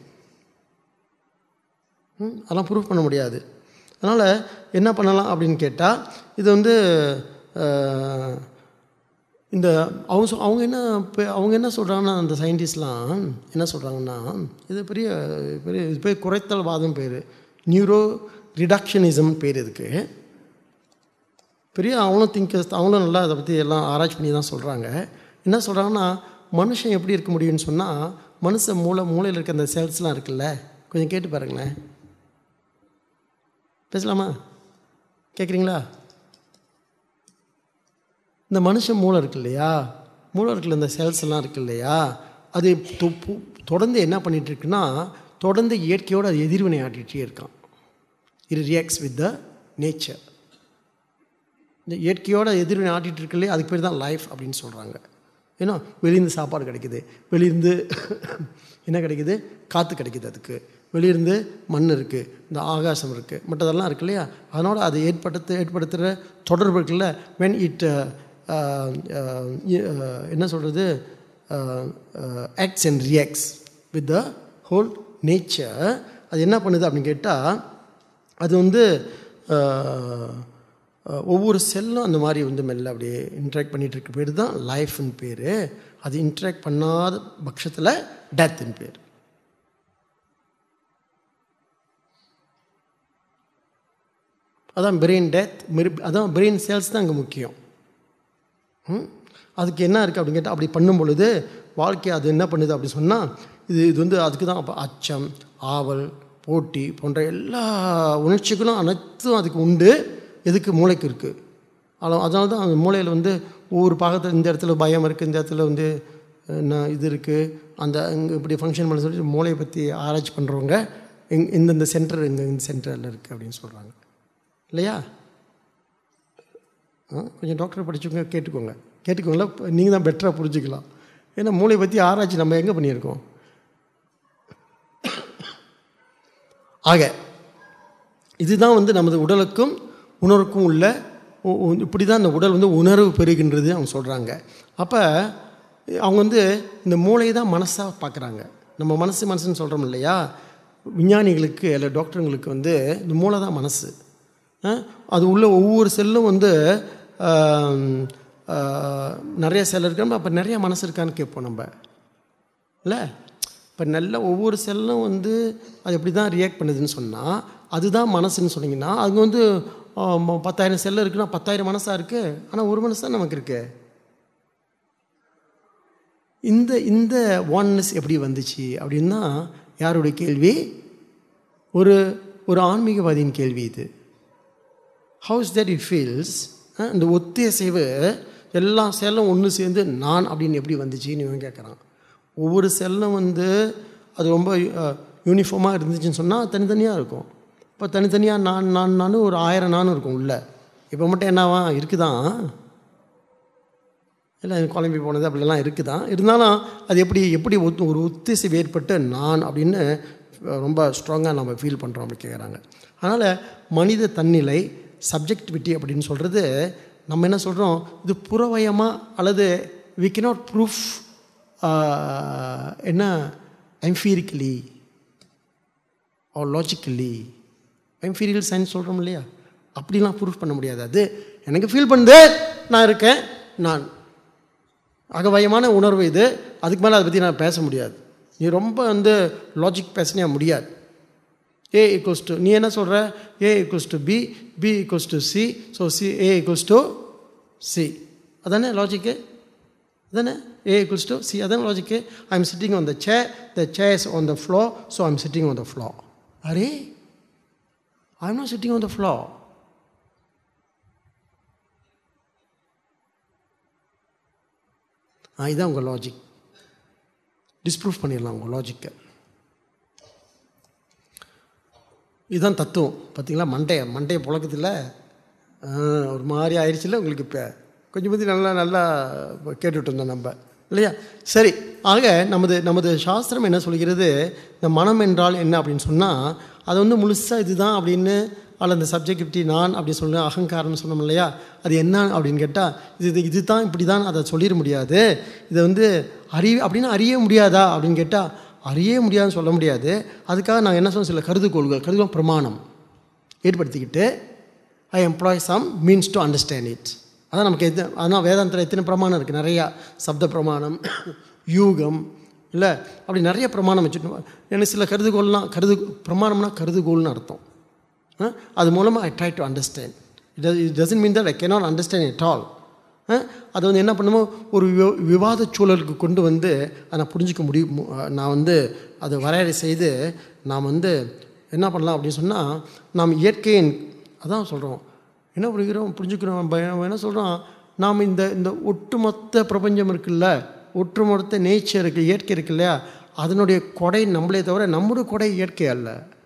அதெல்லாம் ப்ரூஃப் பண்ண முடியாது அதனால் என்ன பண்ணலாம் அப்படின்னு கேட்டால் இது வந்து அஹ், இந்த அவங்க சொ- அவங்க என்ன பெ- அவங்க என்ன சொல்கிறாங்கன்னா அந்த சயின்டிஸ்ட்லாம் என்ன சொல்கிறாங்கன்னா இது பெரிய பெரிய இது பேர் குறைத்தல் வாதம் பேர் நியூரோ ரிடக்ஷனிசம் பேர் இதுக்கு பெரிய அவங்களும் திங்கர்ஸ் அவங்களும் நல்லா அதை பற்றி எல்லாம் ஆராய்ச்சி பண்ணி தான் சொல்கிறாங்க என்ன சொல்கிறாங்கன்னா மனுஷன் எப்படி இருக்க முடியும்னு சொன்னால் மனுஷன் மூளை மூளையில் இருக்க அந்த செல்ஸ்லாம் இருக்குல்ல கொஞ்சம் கேட்டு பாருங்களேன் பேசலாமா கேட்குறீங்களா இந்த மனுஷன் மூளை இருக்கு இல்லையா மூளை இருக்குல்ல இந்த செல்ஸ் எல்லாம் இருக்கு இல்லையா அது தொ- பு- தொடர்ந்து என்ன பண்ணிட்டு இருக்குன்னா தொடர்ந்து இயற்கையோடு அது எதிர்வினை ஆட்டிகிட்டே இருக்கான் it reacts with the nature இந்த இயற்கையோட எதிர்வினை ஆட்டிகிட்டு இருக்கு இல்லையா அதுக்கு பேர் தான் லைஃப் அப்படின்னு சொல்கிறாங்க ஏன்னா வெளியிருந்து சாப்பாடு கிடைக்குது வெளியிருந்து என்ன கிடைக்குது காற்று கிடைக்குது அதுக்கு வெளியிருந்து மண் இருக்குது இந்த ஆகாசம் இருக்குது மற்றதெல்லாம் இருக்கு இல்லையா அதனோட அது ஏற்படுத்த ஏற்படுத்துகிற தொடர்பு இருக்குல்ல வென் இட் என்ன சொல்கிறது acts and reacts with the whole nature அது என்ன பண்ணுது அப்படின்னு கேட்டால் அது வந்து அஹ், அஹ், ஒவ்வொரு செல்லும் அந்த மாதிரி வந்து மெல்ல அப்படியே இன்ட்ராக்ட் பண்ணிட்டு இருக்க பேர் தான் லைஃப்னு பேர் அது இன்ட்ராக்ட் பண்ணாத பட்சத்தில் டெத்துன்னு பேர் அதான் பிரெயின் டெத் அதான் பிரெயின் செல்ஸ் தான் அங்கே முக்கியம் ம்? அதுக்கு என்ன இருக்குது அப்படின்னு கேட்டால் அப்படி பண்ணும் பொழுது வாழ்க்கை அது என்ன பண்ணுது அப்படி சொன்னால் இது இது வந்து அதுக்கு தான் அப்போ அச்சம் ஆவல் போட்டி போன்ற எல்லா உணர்ச்சிகளும் அனைத்தும் அதுக்கு உண்டு எதுக்கு மூளைக்கு இருக்குது ஆனால் அதனால தான் அந்த மூளையில் வந்து ஒவ்வொரு பாகத்தில் இந்த இடத்துல பயம் இருக்குது இந்த இடத்துல வந்து என்ன இது இருக்குது அந்த இங்கே இப்படி ஃபங்க்ஷன் பண்ண சொல்லி மூளையை பற்றி ஆராய்ச்சி பண்ணுறவங்க எங் இந்தந்த சென்டர் இங்கே இந்த சென்டரில் இருக்குது அப்படின்னு சொல்கிறாங்க இல்லையா ஆ, கொஞ்சம் டாக்டர் படிச்சவங்க கேட்டுக்கோங்க கேட்டுக்கோங்களா நீங்கள் தான் பெட்டராக புரிஞ்சுக்கலாம் ஏன்னா மூளை பற்றி ஆராய்ச்சி நம்ம எங்கே பண்ணியிருக்கோம் ஆக இதுதான் வந்து நமது உடலுக்கும் உணர்வுக்கும் உள்ள உ- உ- இப்படி தான் இந்த உடல் வந்து உணர்வு பெறுகின்றது அவங்க சொல்கிறாங்க அப்போ அவங்க வந்து இந்த மூளையை தான் மனசாக பார்க்குறாங்க நம்ம மனசு மனசுன்னு சொல்கிறோம் இல்லையா விஞ்ஞானிகளுக்கு இல்லை டாக்டருங்களுக்கு வந்து இந்த மூளை தான் மனசு ஆ? அது உள்ள ஒவ்வொரு செல்லும் வந்து ஆம், ஆ, நிறைய செல் இருக்கு அப்போ நிறைய மனசு இருக்கான்னு கேட்போம் நம்ம இல்லை இப்போ நல்ல ஒவ்வொரு செல்லும் வந்து அது எப்படி தான் ரியாக்ட் பண்ணுதுன்னு சொன்னால் அதுதான் மனசுன்னு சொன்னீங்கன்னா அது வந்து ஆ, ம- பத்தாயிரம் செல்லு இருக்குன்னா பத்தாயிரம் மனசாக இருக்குது ஆனால் ஒரு மனசு தான் நமக்கு இருக்கு இந்த இந்த ஒன்னஸ் எப்படி வந்துச்சு அப்படின்னா யாருடைய கேள்வி ஒரு ஒரு ஆன்மீகவாதியின் கேள்வி இது ஹவுஸ் தட் இட் ஃபீல்ஸ் இந்த ஒத்தியசைவு எல்லா செல்லும் ஒன்று சேர்ந்து நான் அப்படின்னு எப்படி வந்துச்சுன்னு இவன் கேட்குறான் ஒவ்வொரு செல்லும் வந்து அது ரொம்ப யூனிஃபார்மாக இருந்துச்சுன்னு சொன்னால் தனித்தனியாக இருக்கும் இப்போ தனித்தனியாக நான் நான் நான் ஒரு ஆயிரம் நானும் இருக்கும் உள்ள இப்போ மட்டும் என்னவா இருக்குதான் இல்லை குழம்பி போனது அப்படிலாம் இருக்குதான் இருந்தாலும் அது எப்படி எப்படி ஒத்து ஒரு ஒத்திசைவு ஏற்பட்டு நான் அப்படின்னு ரொம்ப ஸ்ட்ராங்காக நம்ம ஃபீல் பண்ணுறோம் அப்படி கேட்குறாங்க அதனால் மனித தன்னிலை சப்ஜெக்டிவிட்டி அப்படின்னு சொல்கிறது நம்ம என்ன சொல்கிறோம் இது புறவயமாக அல்லது வி cannot ப்ரூஃப் என்ன empirically or logically empirical science சொல்கிறோம் இல்லையா அப்படிலாம் ப்ரூஃப் பண்ண முடியாது அது எனக்கு ஃபீல் பண்ணுது நான் இருக்கேன் நான் அகவயமான உணர்வு இது அதுக்கு மேலே அதை பற்றி நான் பேச முடியாது நீ ரொம்ப வந்து லாஜிக் பேசினே முடியாது ஏ ஈக்குவல்ஸ் டு நீ என்ன சொல்கிற A equals to B B equals to C so C A equals to C அதானே லாஜிக்கு அதானே ஏ ஈக்குவல்ஸ் டு சி அதானே logic I am sitting on the chair the chair is on the floor so I am sitting on the floor are I am not sitting on the floor இதுதான் உங்கள் logic disprove பண்ணிடலாம் உங்கள் லாஜிக்கை இதுதான் தத்துவம் பார்த்தீங்களா மண்டைய மண்டைய புழக்கத்தில் ஒரு மாதிரி ஆயிடுச்சுல உங்களுக்கு இப்போ கொஞ்சம் பற்றி நல்லா நல்லா கேட்டுட்டு இருந்தோம் நம்ம இல்லையா சரி ஆக நமது நமது சாஸ்திரம் என்ன சொல்கிறது இந்த மனம் என்றால் என்ன அப்படின்னு சொன்னால் அது வந்து முழுசாக இதுதான் அப்படின்னு அல்ல அந்த சப்ஜெக்டிவிட்டி நான் அப்படின்னு சொல்லி அகங்காரம்னு சொன்னோம் இல்லையா அது என்ன அப்படின்னு கேட்டால் இது இது தான் இப்படி தான் அதை சொல்லிட முடியாது இதை வந்து அறி அப்படின்னு அறிய முடியாதா அப்படின்னு கேட்டால் அறிய முடியாதுன்னு சொல்ல முடியாது அதுக்காக நான் என்ன சொன்ன சில கருதுகோள்கள் கருதுகோள் பிரமாணம் ஏற்படுத்திக்கிட்டு I employ some means to understand it அதான் நமக்கு எது அதான் வேதாந்தத்தில் எத்தனை பிரமாணம் இருக்குது நிறையா சப்த பிரமாணம் யூகம் இல்லை அப்படி நிறைய பிரமாணம் வச்சுட்டு எனக்கு சில கருதுகோள்லாம் கருது பிரமாணம்னா கருதுகோள்னு அர்த்தம் அது மூலமாக I try to understand it it doesn't mean that I cannot understand it all அது வந்து என்ன பண்ணுமோ ஒரு விவாத சூழலுக்கு கொண்டு வந்து அதை புரிஞ்சிக்க முடியும் நான் வந்து அதை வரையறை செய்து நாம் வந்து என்ன பண்ணலாம் அப்படின்னு சொன்னால் நாம் இயற்கையின் அதான் சொல்கிறோம் என்ன புரிகிறோம் புரிஞ்சுக்கிறோம் என்ன சொல்கிறோம் நாம் இந்த இந்த ஒட்டுமொத்த பிரபஞ்சம் இருக்குல்ல ஒட்டுமொத்த நேச்சர் இருக்குது இயற்கை இருக்கு இல்லையா அதனுடைய கொடை நம்மளே தவிர நம்முடைய கொடை இயற்கை அல்ல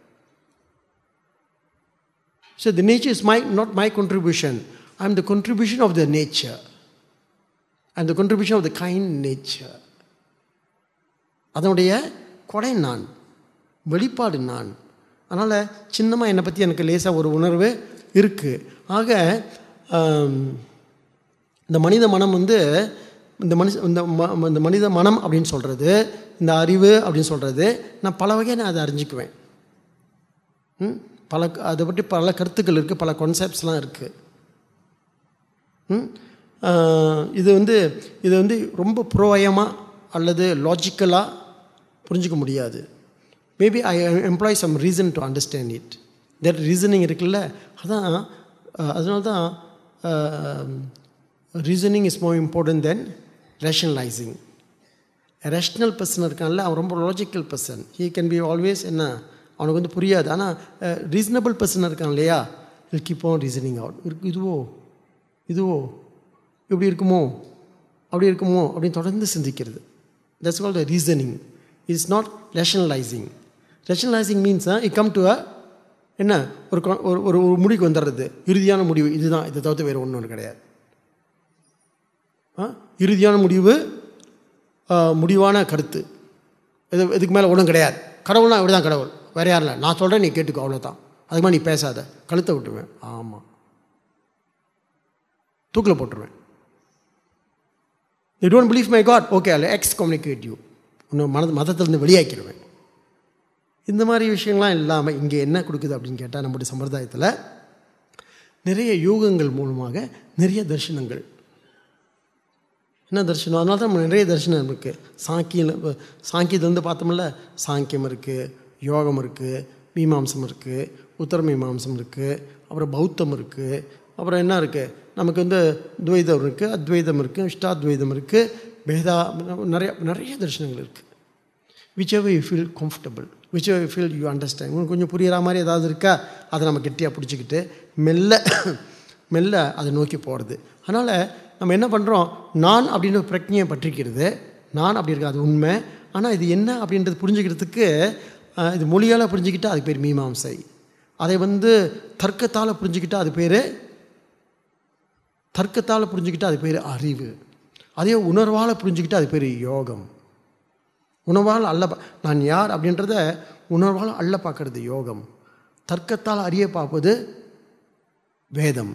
so the nature is my not my contribution I am the contribution of the nature. I am the contribution of the kind nature. அதனுடைய கொடை நான் வெளிப்பாடு நான் அதனால் சின்னமாக என்னை பற்றி எனக்கு லேசாக ஒரு உணர்வு இருக்குது ஆக இந்த மனித மனம் வந்து இந்த மனுஷ இந்த ம இந்த மனித மனம் அப்படின்னு சொல்கிறது இந்த அறிவு அப்படின்னு சொல்கிறது நான் பல வகையை நான் அதை அறிஞ்சிக்குவேன் பல அதை பற்றி பல கருத்துக்கள் இருக்குது பல கான்செப்ட்ஸ்லாம் இருக்குது இது வந்து இது வந்து ரொம்ப புரோயமாக அல்லது லாஜிக்கலாக புரிஞ்சிக்க முடியாது maybe I employ some reason to understand it that reasoning இருக்குல்ல அதான் அதனால தான் reasoning is more important then rationalising rational person இருக்கான்ல அவன் ரொம்ப logical person he can be always என்ன அவனுக்கு வந்து புரியாது ஆனால் ரீசனபிள் பர்சன் இருக்கான் இல்லையா I'll keep on reasoning out இருக்கு இதுவோ இதுவோ இப்படி இருக்குமோ அப்படி இருக்குமோ அப்படின்னு தொடர்ந்து சிந்திக்கிறது that's call the reasoning it's not rationalising rationalising means it come to a என்ன ஒரு ஒரு ஒரு முடிவுக்கு வந்துடுறது இறுதியான முடிவு இதுதான் இதை தவிர்த்து வேறு ஒன்று ஒன்று கிடையாது இறுதியான முடிவு முடிவான கருத்து இது இதுக்கு மேலே ஒன்றும் கிடையாது கடவுள்னா இப்படி தான் கடவுள் வேறு யாரும் இல்லை நான் சொல்கிறேன் நீ கேட்டுக்கோ அவ்வளோதான் அதுக்கு மாதிரி நீ பேசாத கழுத்தை விட்டுருவேன் ஆமாம் தூக்கில் போட்டுருவேன் you don't believe my God okay அல்ல எக்ஸ் கம்யூனிகேட் யூ இன்னும் மத மதத்திலேருந்து வெளியாக்கிடுவேன் இந்த மாதிரி விஷயங்கள்லாம் இல்லாமல் இங்கே என்ன கொடுக்குது அப்படின்னு கேட்டால் நம்முடைய சம்பிரதாயத்தில் நிறைய யோகங்கள் மூலமாக நிறைய தரிசனங்கள் என்ன தரிசனம் அதனால தான் நம்ம நிறைய தரிசனம் இருக்குது சாங்கியில் சாங்கியத்துலேருந்து பார்த்தோம்ல சாங்கியம் இருக்குது யோகம் இருக்குது மீமாம்சம் இருக்குது உத்தர மீமாம்சம் இருக்குது அப்புறம் பௌத்தம் இருக்குது அப்புறம் என்ன இருக்குது நமக்கு வந்து துவைதம் இருக்குது அத்வைதம் இருக்குது இஷ்டாத்வைதம் இருக்குது பேதா நிறைய நிறைய தரிசனங்கள் இருக்குது whichever you feel comfortable whichever you feel you understand உங்களுக்கு கொஞ்சம் புரிகிற மாதிரி ஏதாவது இருக்கா அதை நம்ம கெட்டியாக பிடிச்சிக்கிட்டு மெல்ல மெல்ல அதை நோக்கி போகிறது அதனால் நம்ம என்ன பண்ணுறோம் நான் அப்படின்னு ஒரு பிரஜையை பற்றிக்கிறது நான் அப்படி இருக்கு அது உண்மை ஆனால் இது என்ன அப்படின்றது புரிஞ்சுக்கிறதுக்கு இது மொழியால் புரிஞ்சுக்கிட்டால் அது பேர் மீமாம்சை அதை வந்து தர்க்கத்தால் புரிஞ்சுக்கிட்டால் அது பேர் தர்க்கத்தால் புரிஞ்சுக்கிட்டால் அது பேர் அறிவு அதே உணர்வால் புரிஞ்சுக்கிட்டால் அது பேர் யோகம் உணர்வால் அல்ல நான் யார் அப்படின்றத உணர்வால் அல்ல பார்க்கறது யோகம் தர்க்கத்தால் அறிய பார்ப்பது வேதம்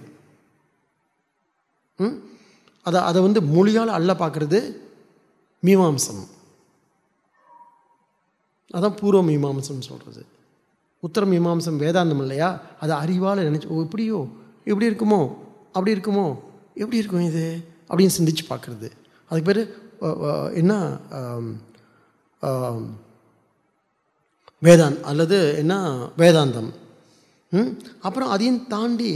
அதை அதை வந்து மொழியால் அல்ல பார்க்கறது மீமாம்சம் அதான் பூர்வ மீமாம்சம் சொல்கிறது உத்தர மீமாம்சம் வேதாந்தம் இல்லையா அதை அறிவால் நினச்சி ஓ இப்படியோ இப்படி இருக்குமோ அப்படி இருக்குமோ எப்படி இருக்கும் இது அப்படின்னு சிந்திச்சு பார்க்குறது அதுக்கு பேர் என்ன வேதான் அல்லது என்ன வேதாந்தம் அப்புறம் அதையும் தாண்டி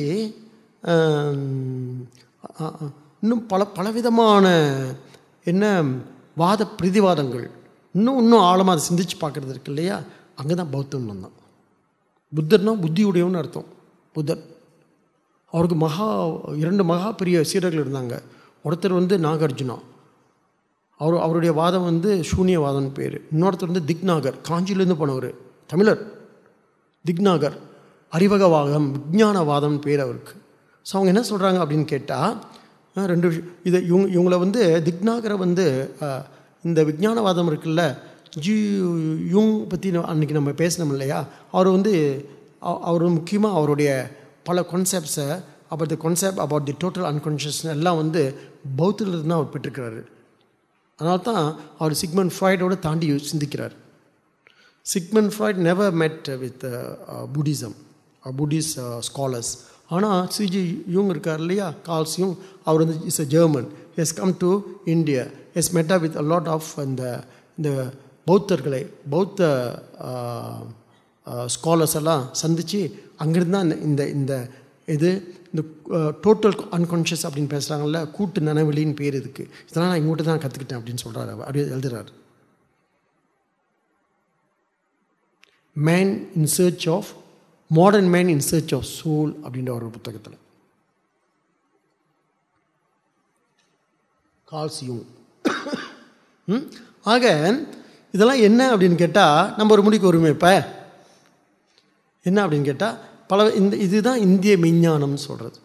இன்னும் பல பலவிதமான என்ன வாத பிரதிவாதங்கள் இன்னும் இன்னும் ஆழமாக அதை சிந்திச்சு பார்க்குறது இருக்கு இல்லையா அங்கே தான் பௌத்தம் வந்தான் புத்தர்னா புத்தியுடையவன்னு அர்த்தம் புத்தர் அவருக்கு மகா இரண்டு மகா பெரிய சீடர்கள் இருந்தாங்க ஒருத்தர் வந்து நாகார்ஜுனா அவர் அவருடைய வாதம் வந்து சூன்யவாதம்னு பேர் இன்னொருத்தர் வந்து திக்நாகர் காஞ்சியிலேருந்து போனவர் தமிழர் திக்நாகர் அறிவகவாதம் விஜானவாதம்னு பேர் அவருக்கு ஸோ அவங்க என்ன சொல்கிறாங்க அப்படின்னு கேட்டால் ரெண்டு விஷயம் இதை இவங்க இவங்களை வந்து திக்நாகரை வந்து அஹ், இந்த விஜானவாதம் இருக்குல்ல ஜி யுங் பற்றி அன்றைக்கி நம்ம பேசினோம் இல்லையா அவர் வந்து அவ- அவர் முக்கியமாக அவருடைய பல கான்செப்ட்ஸை about the concept about the total unconscious எல்லாம் வந்து பௌத்திலிருந்து தான் அவர் பெற்றிருக்கிறாரு அதனால தான் அவர் சிக்மன் ஃப்ராய்டோட தாண்டி சிந்திக்கிறார் Sigmund Freud never met with Buddhism Buddhist scholars ஆனால் சிஜி யூங் இருக்கார் இல்லையா கால்ஸ் யூங் அவர் வந்து is a German has come to India has met with a lot of இந்த இந்த பௌத்தர்களை பௌத்த ஸ்காலர்ஸ் எல்லாம் சந்தித்து அங்கிருந்து தான் இந்த இந்த இது இந்த டோட்டல் அன்கான்ஷியஸ் அப்படின்னு பேசுகிறாங்கல்ல கூட்டு நனவெளின்னு பேர் இதுக்கு இதெல்லாம் நான் இங்கோட்டு தான் கற்றுக்கிட்டேன் அப்படின்னு சொல்கிறாரு அவர் அப்படியே எழுதுறாரு man in search of modern man in search of soul அப்படின்ற ஒரு புத்தகத்தில் கால்சியும் ம்? ஆக இதெல்லாம் என்ன அப்படின்னு கேட்டால் நம்ம ஒரு முடிக்கு வருமே இப்போ என்ன அப்படின்னு கேட்டால் பல இந்த இதுதான் இந்திய மெஞ்ஞானம்னு சொல்கிறது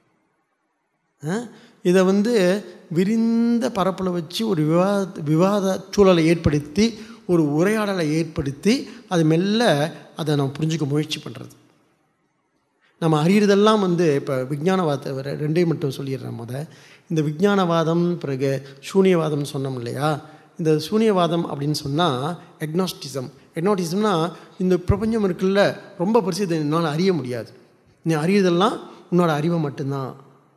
இதை வந்து விரிந்த பரப்பில் வச்சு ஒரு விவாத விவாத சூழலை ஏற்படுத்தி ஒரு உரையாடலை ஏற்படுத்தி அது மெல்ல அதை நம்ம புரிஞ்சுக்க முயற்சி பண்ணுறது நம்ம அறியறதெல்லாம் வந்து இப்போ விஞ்ஞானவாதத்தை வர ரெண்டையும் மட்டும் சொல்லிடுறேன் முத இந்த விஞ்ஞானவாதம் பிறகு சூனியவாதம்னு சொன்னோம் இல்லையா இந்த சூனியவாதம் அப்படின்னு சொன்னால் எக்னாஸ்டிசம் எக்னாட்டிசம்னா இந்த பிரபஞ்சம் இருக்குல்ல ரொம்ப பெருசு இதை என்னால் அறிய முடியாது நீ அறியறதெல்லாம் உன்னோட அறிவை மட்டும்தான்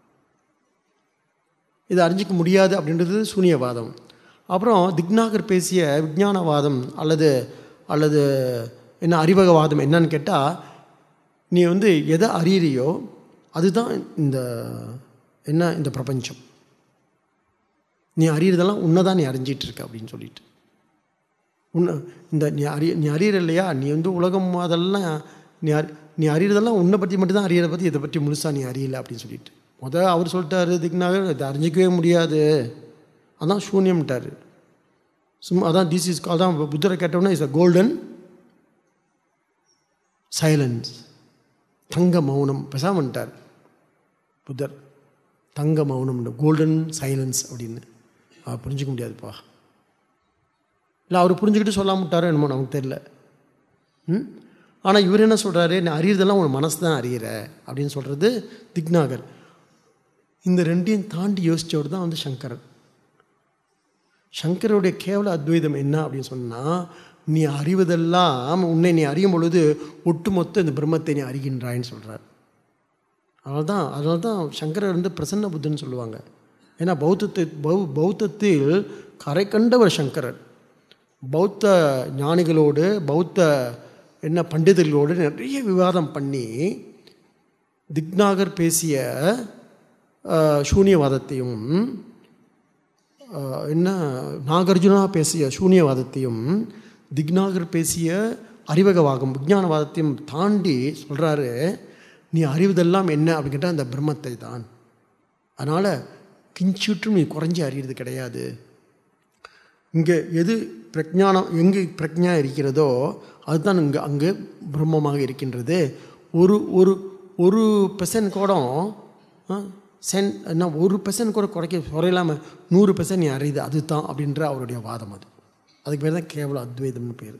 இதை அறிஞ்சிக்க முடியாது அப்படின்றது சூனியவாதம் அப்புறம் திக்நாகர் பேசிய விஞ்ஞானவாதம் அல்லது அல்லது என்ன அறிவகவாதம் என்னன்னு கேட்டால் நீ வந்து எதை அறியறியோ அதுதான் இந்த என்ன இந்த பிரபஞ்சம் நீ அறியறதெல்லாம் உன்னை தான் நீ அறிஞ்சிட்டு இருக்க அப்படின்னு சொல்லிட்டு உன்னை இந்த நீ அறிய நீ அறியற இல்லையா நீ வந்து உலகம் அதெல்லாம் நீ அறி நீ அறியறதெல்லாம் உன்னை பற்றி மட்டும்தான் அறியறத பற்றி இதை பற்றி முழுசாக நீ அறியலை அப்படின்னு சொல்லிட்டு முத அவர் சொல்லிட்டாரு திக்னாகர் இதை அறிஞ்சிக்கவே முடியாது அதான் சூன்யம்ட்டார் சும்மா அதான் திஸ் இஸ் அதான் புத்தரை கேட்டோம்னா இஸ் அ கோல்டன் சைலன்ஸ் தங்க மௌனம் பெசாமன்ட்டார் புத்தர் தங்க மௌனம் கோல்டன் சைலன்ஸ் அப்படின்னு அவர் புரிஞ்சிக்க முடியாதுப்பா இல்லை அவர் புரிஞ்சுக்கிட்டு சொல்லாம விட்டாரோ என்னமோ நமக்கு தெரியல ம் ஆனால் இவர் என்ன சொல்கிறாரு நான் அறியறதெல்லாம் உன் மனசு தான் அறியிற அப்படின்னு சொல்கிறது திக்நாகர் இந்த ரெண்டையும் தாண்டி யோசித்தவர் தான் வந்து சங்கரன் சங்கருடைய கேவல அத்வைதம் என்ன அப்படின்னு சொன்னால் நீ அறிவதெல்லாம் உன்னை நீ அறியும் பொழுது ஒட்டுமொத்த இந்த பிரம்மத்தை நீ அறிகின்றாய்ன்னு சொல்கிறார் அதனால தான் அதனால தான் சங்கரர் வந்து பிரசன்ன புத்தன்னு சொல்லுவாங்க ஏன்னா பௌத்தத்தை பௌ பௌத்தத்தில் கரை கண்டவர் சங்கரர் பௌத்த ஞானிகளோடு பௌத்த என்ன பண்டிதர்களோடு நிறைய விவாதம் பண்ணி திக்நாகர் பேசிய அஹ், சூன்யவாதத்தையும் அஹ், என்ன நாகார்ஜுனா பேசிய சூன்யவாதத்தையும் திக்நாகர் பேசிய அறிவகவாகம் விஞ்ஞானவாதத்தையும் தாண்டி சொல்கிறாரு நீ அறிவதெல்லாம் என்ன அப்படின்னு கேட்டால் அந்த பிரம்மத்தை தான் அதனால் கிஞ்சிட்டும் நீ குறைஞ்சி அறியறது கிடையாது இங்கே எது பிரஜானம் எங்கே பிரஜா இருக்கிறதோ அதுதான் இங்கே அங்கே பிரம்மமாக இருக்கின்றது ஒரு ஒரு ஒரு பெர்சன்ட் கூட சென் என்ன ஒரு பெர்சன்ட் கூட குறைக்க குறையில்லாமல் நூறு பெர்சன்ட் நீ அறியுது அதுதான் அப்படின்ற அவருடைய வாதம் அது அதுக்கு பேர் தான் கேவல அத்வைதம்னு பேர்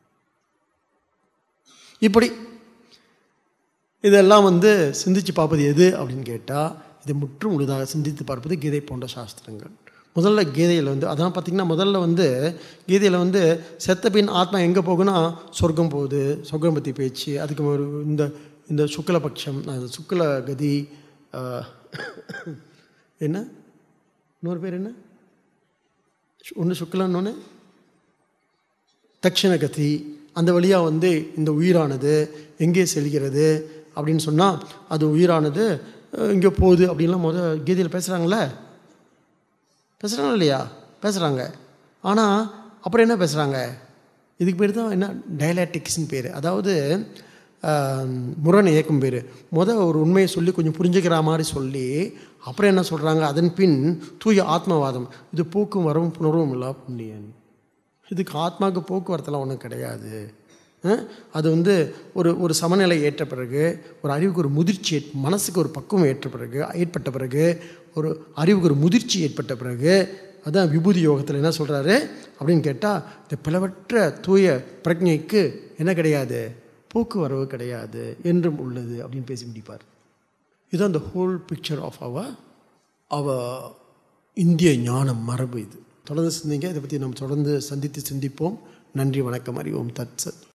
இப்படி இதெல்லாம் வந்து சிந்திச்சு பார்ப்பது எது அப்படின்னு கேட்டால் இதை முற்றும் முழுதாக சிந்தித்து பார்ப்பது கீதை போன்ற சாஸ்திரங்கள் முதல்ல கீதையில் வந்து அதான் பார்த்திங்கன்னா முதல்ல வந்து கீதையில் வந்து செத்த பின் ஆத்மா எங்கே போகுன்னா சொர்க்கம் போகுது சொர்க்கம் பற்றி பேச்சு அதுக்கு ஒரு இந்த இந்த சுக்லபக்ஷம் அது சுக்ல கதி ஆஹ், என்ன இன்னொரு பேர் என்ன ஒன்று சுக்லன்னு தட்சிணகதி அந்த வழியாக வந்து இந்த உயிரானது எங்கே செல்கிறது அப்படின்னு சொன்னால் அது உயிரானது அஹ், இங்கே போகுது அப்படின்லாம் முத கீதையில் பேசுகிறாங்களே பேசுகிறாங்க இல்லையா பேசுகிறாங்க ஆனால் அப்புறம் என்ன பேசுகிறாங்க இதுக்கு பேர் தான் என்ன டயலாட்டிக்ஸ்னு பேர் அதாவது முரண் இயக்கம் பேர் முத ஒரு உண்மையை சொல்லி கொஞ்சம் புரிஞ்சுக்கிற மாதிரி சொல்லி அப்புறம் என்ன சொல்கிறாங்க அதன் பின் தூய ஆத்மவாதம் இது போக்கும் வரவும் புணர்வும் இல்லா புண்ணியன் இதுக்கு ஆத்மாவுக்கு போக்குவரத்தெல்லாம் ஒன்றும் கிடையாது அஹ், அது வந்து ஒரு ஒரு சமநிலை ஏற்ற பிறகு ஒரு அறிவுக்கு ஒரு முதிர்ச்சி ஏற்- மனசுக்கு ஒரு பக்குவம் ஏற்ற பிறகு ஏற்பட்ட பிறகு ஒரு அறிவுக்கு ஒரு முதிர்ச்சி ஏற்பட்ட பிறகு அதான் விபூதி யோகத்தில் என்ன சொல்கிறாரு அப்படின்னு கேட்டால் இந்த பிளவற்ற தூய பிரஜைக்கு என்ன கிடையாது போக்குவரவு கிடையாது என்றும் உள்ளது அப்படின்னு பேசி முடிப்பார் இதுதான் the whole picture of our அவ இந்திய ஞான மரபு இது தொடர்ந்து சிந்திங்க இதை பற்றி நம்ம தொடர்ந்து சந்தித்து சிந்திப்போம் நன்றி வணக்கம் அறிவோம் தத் சத்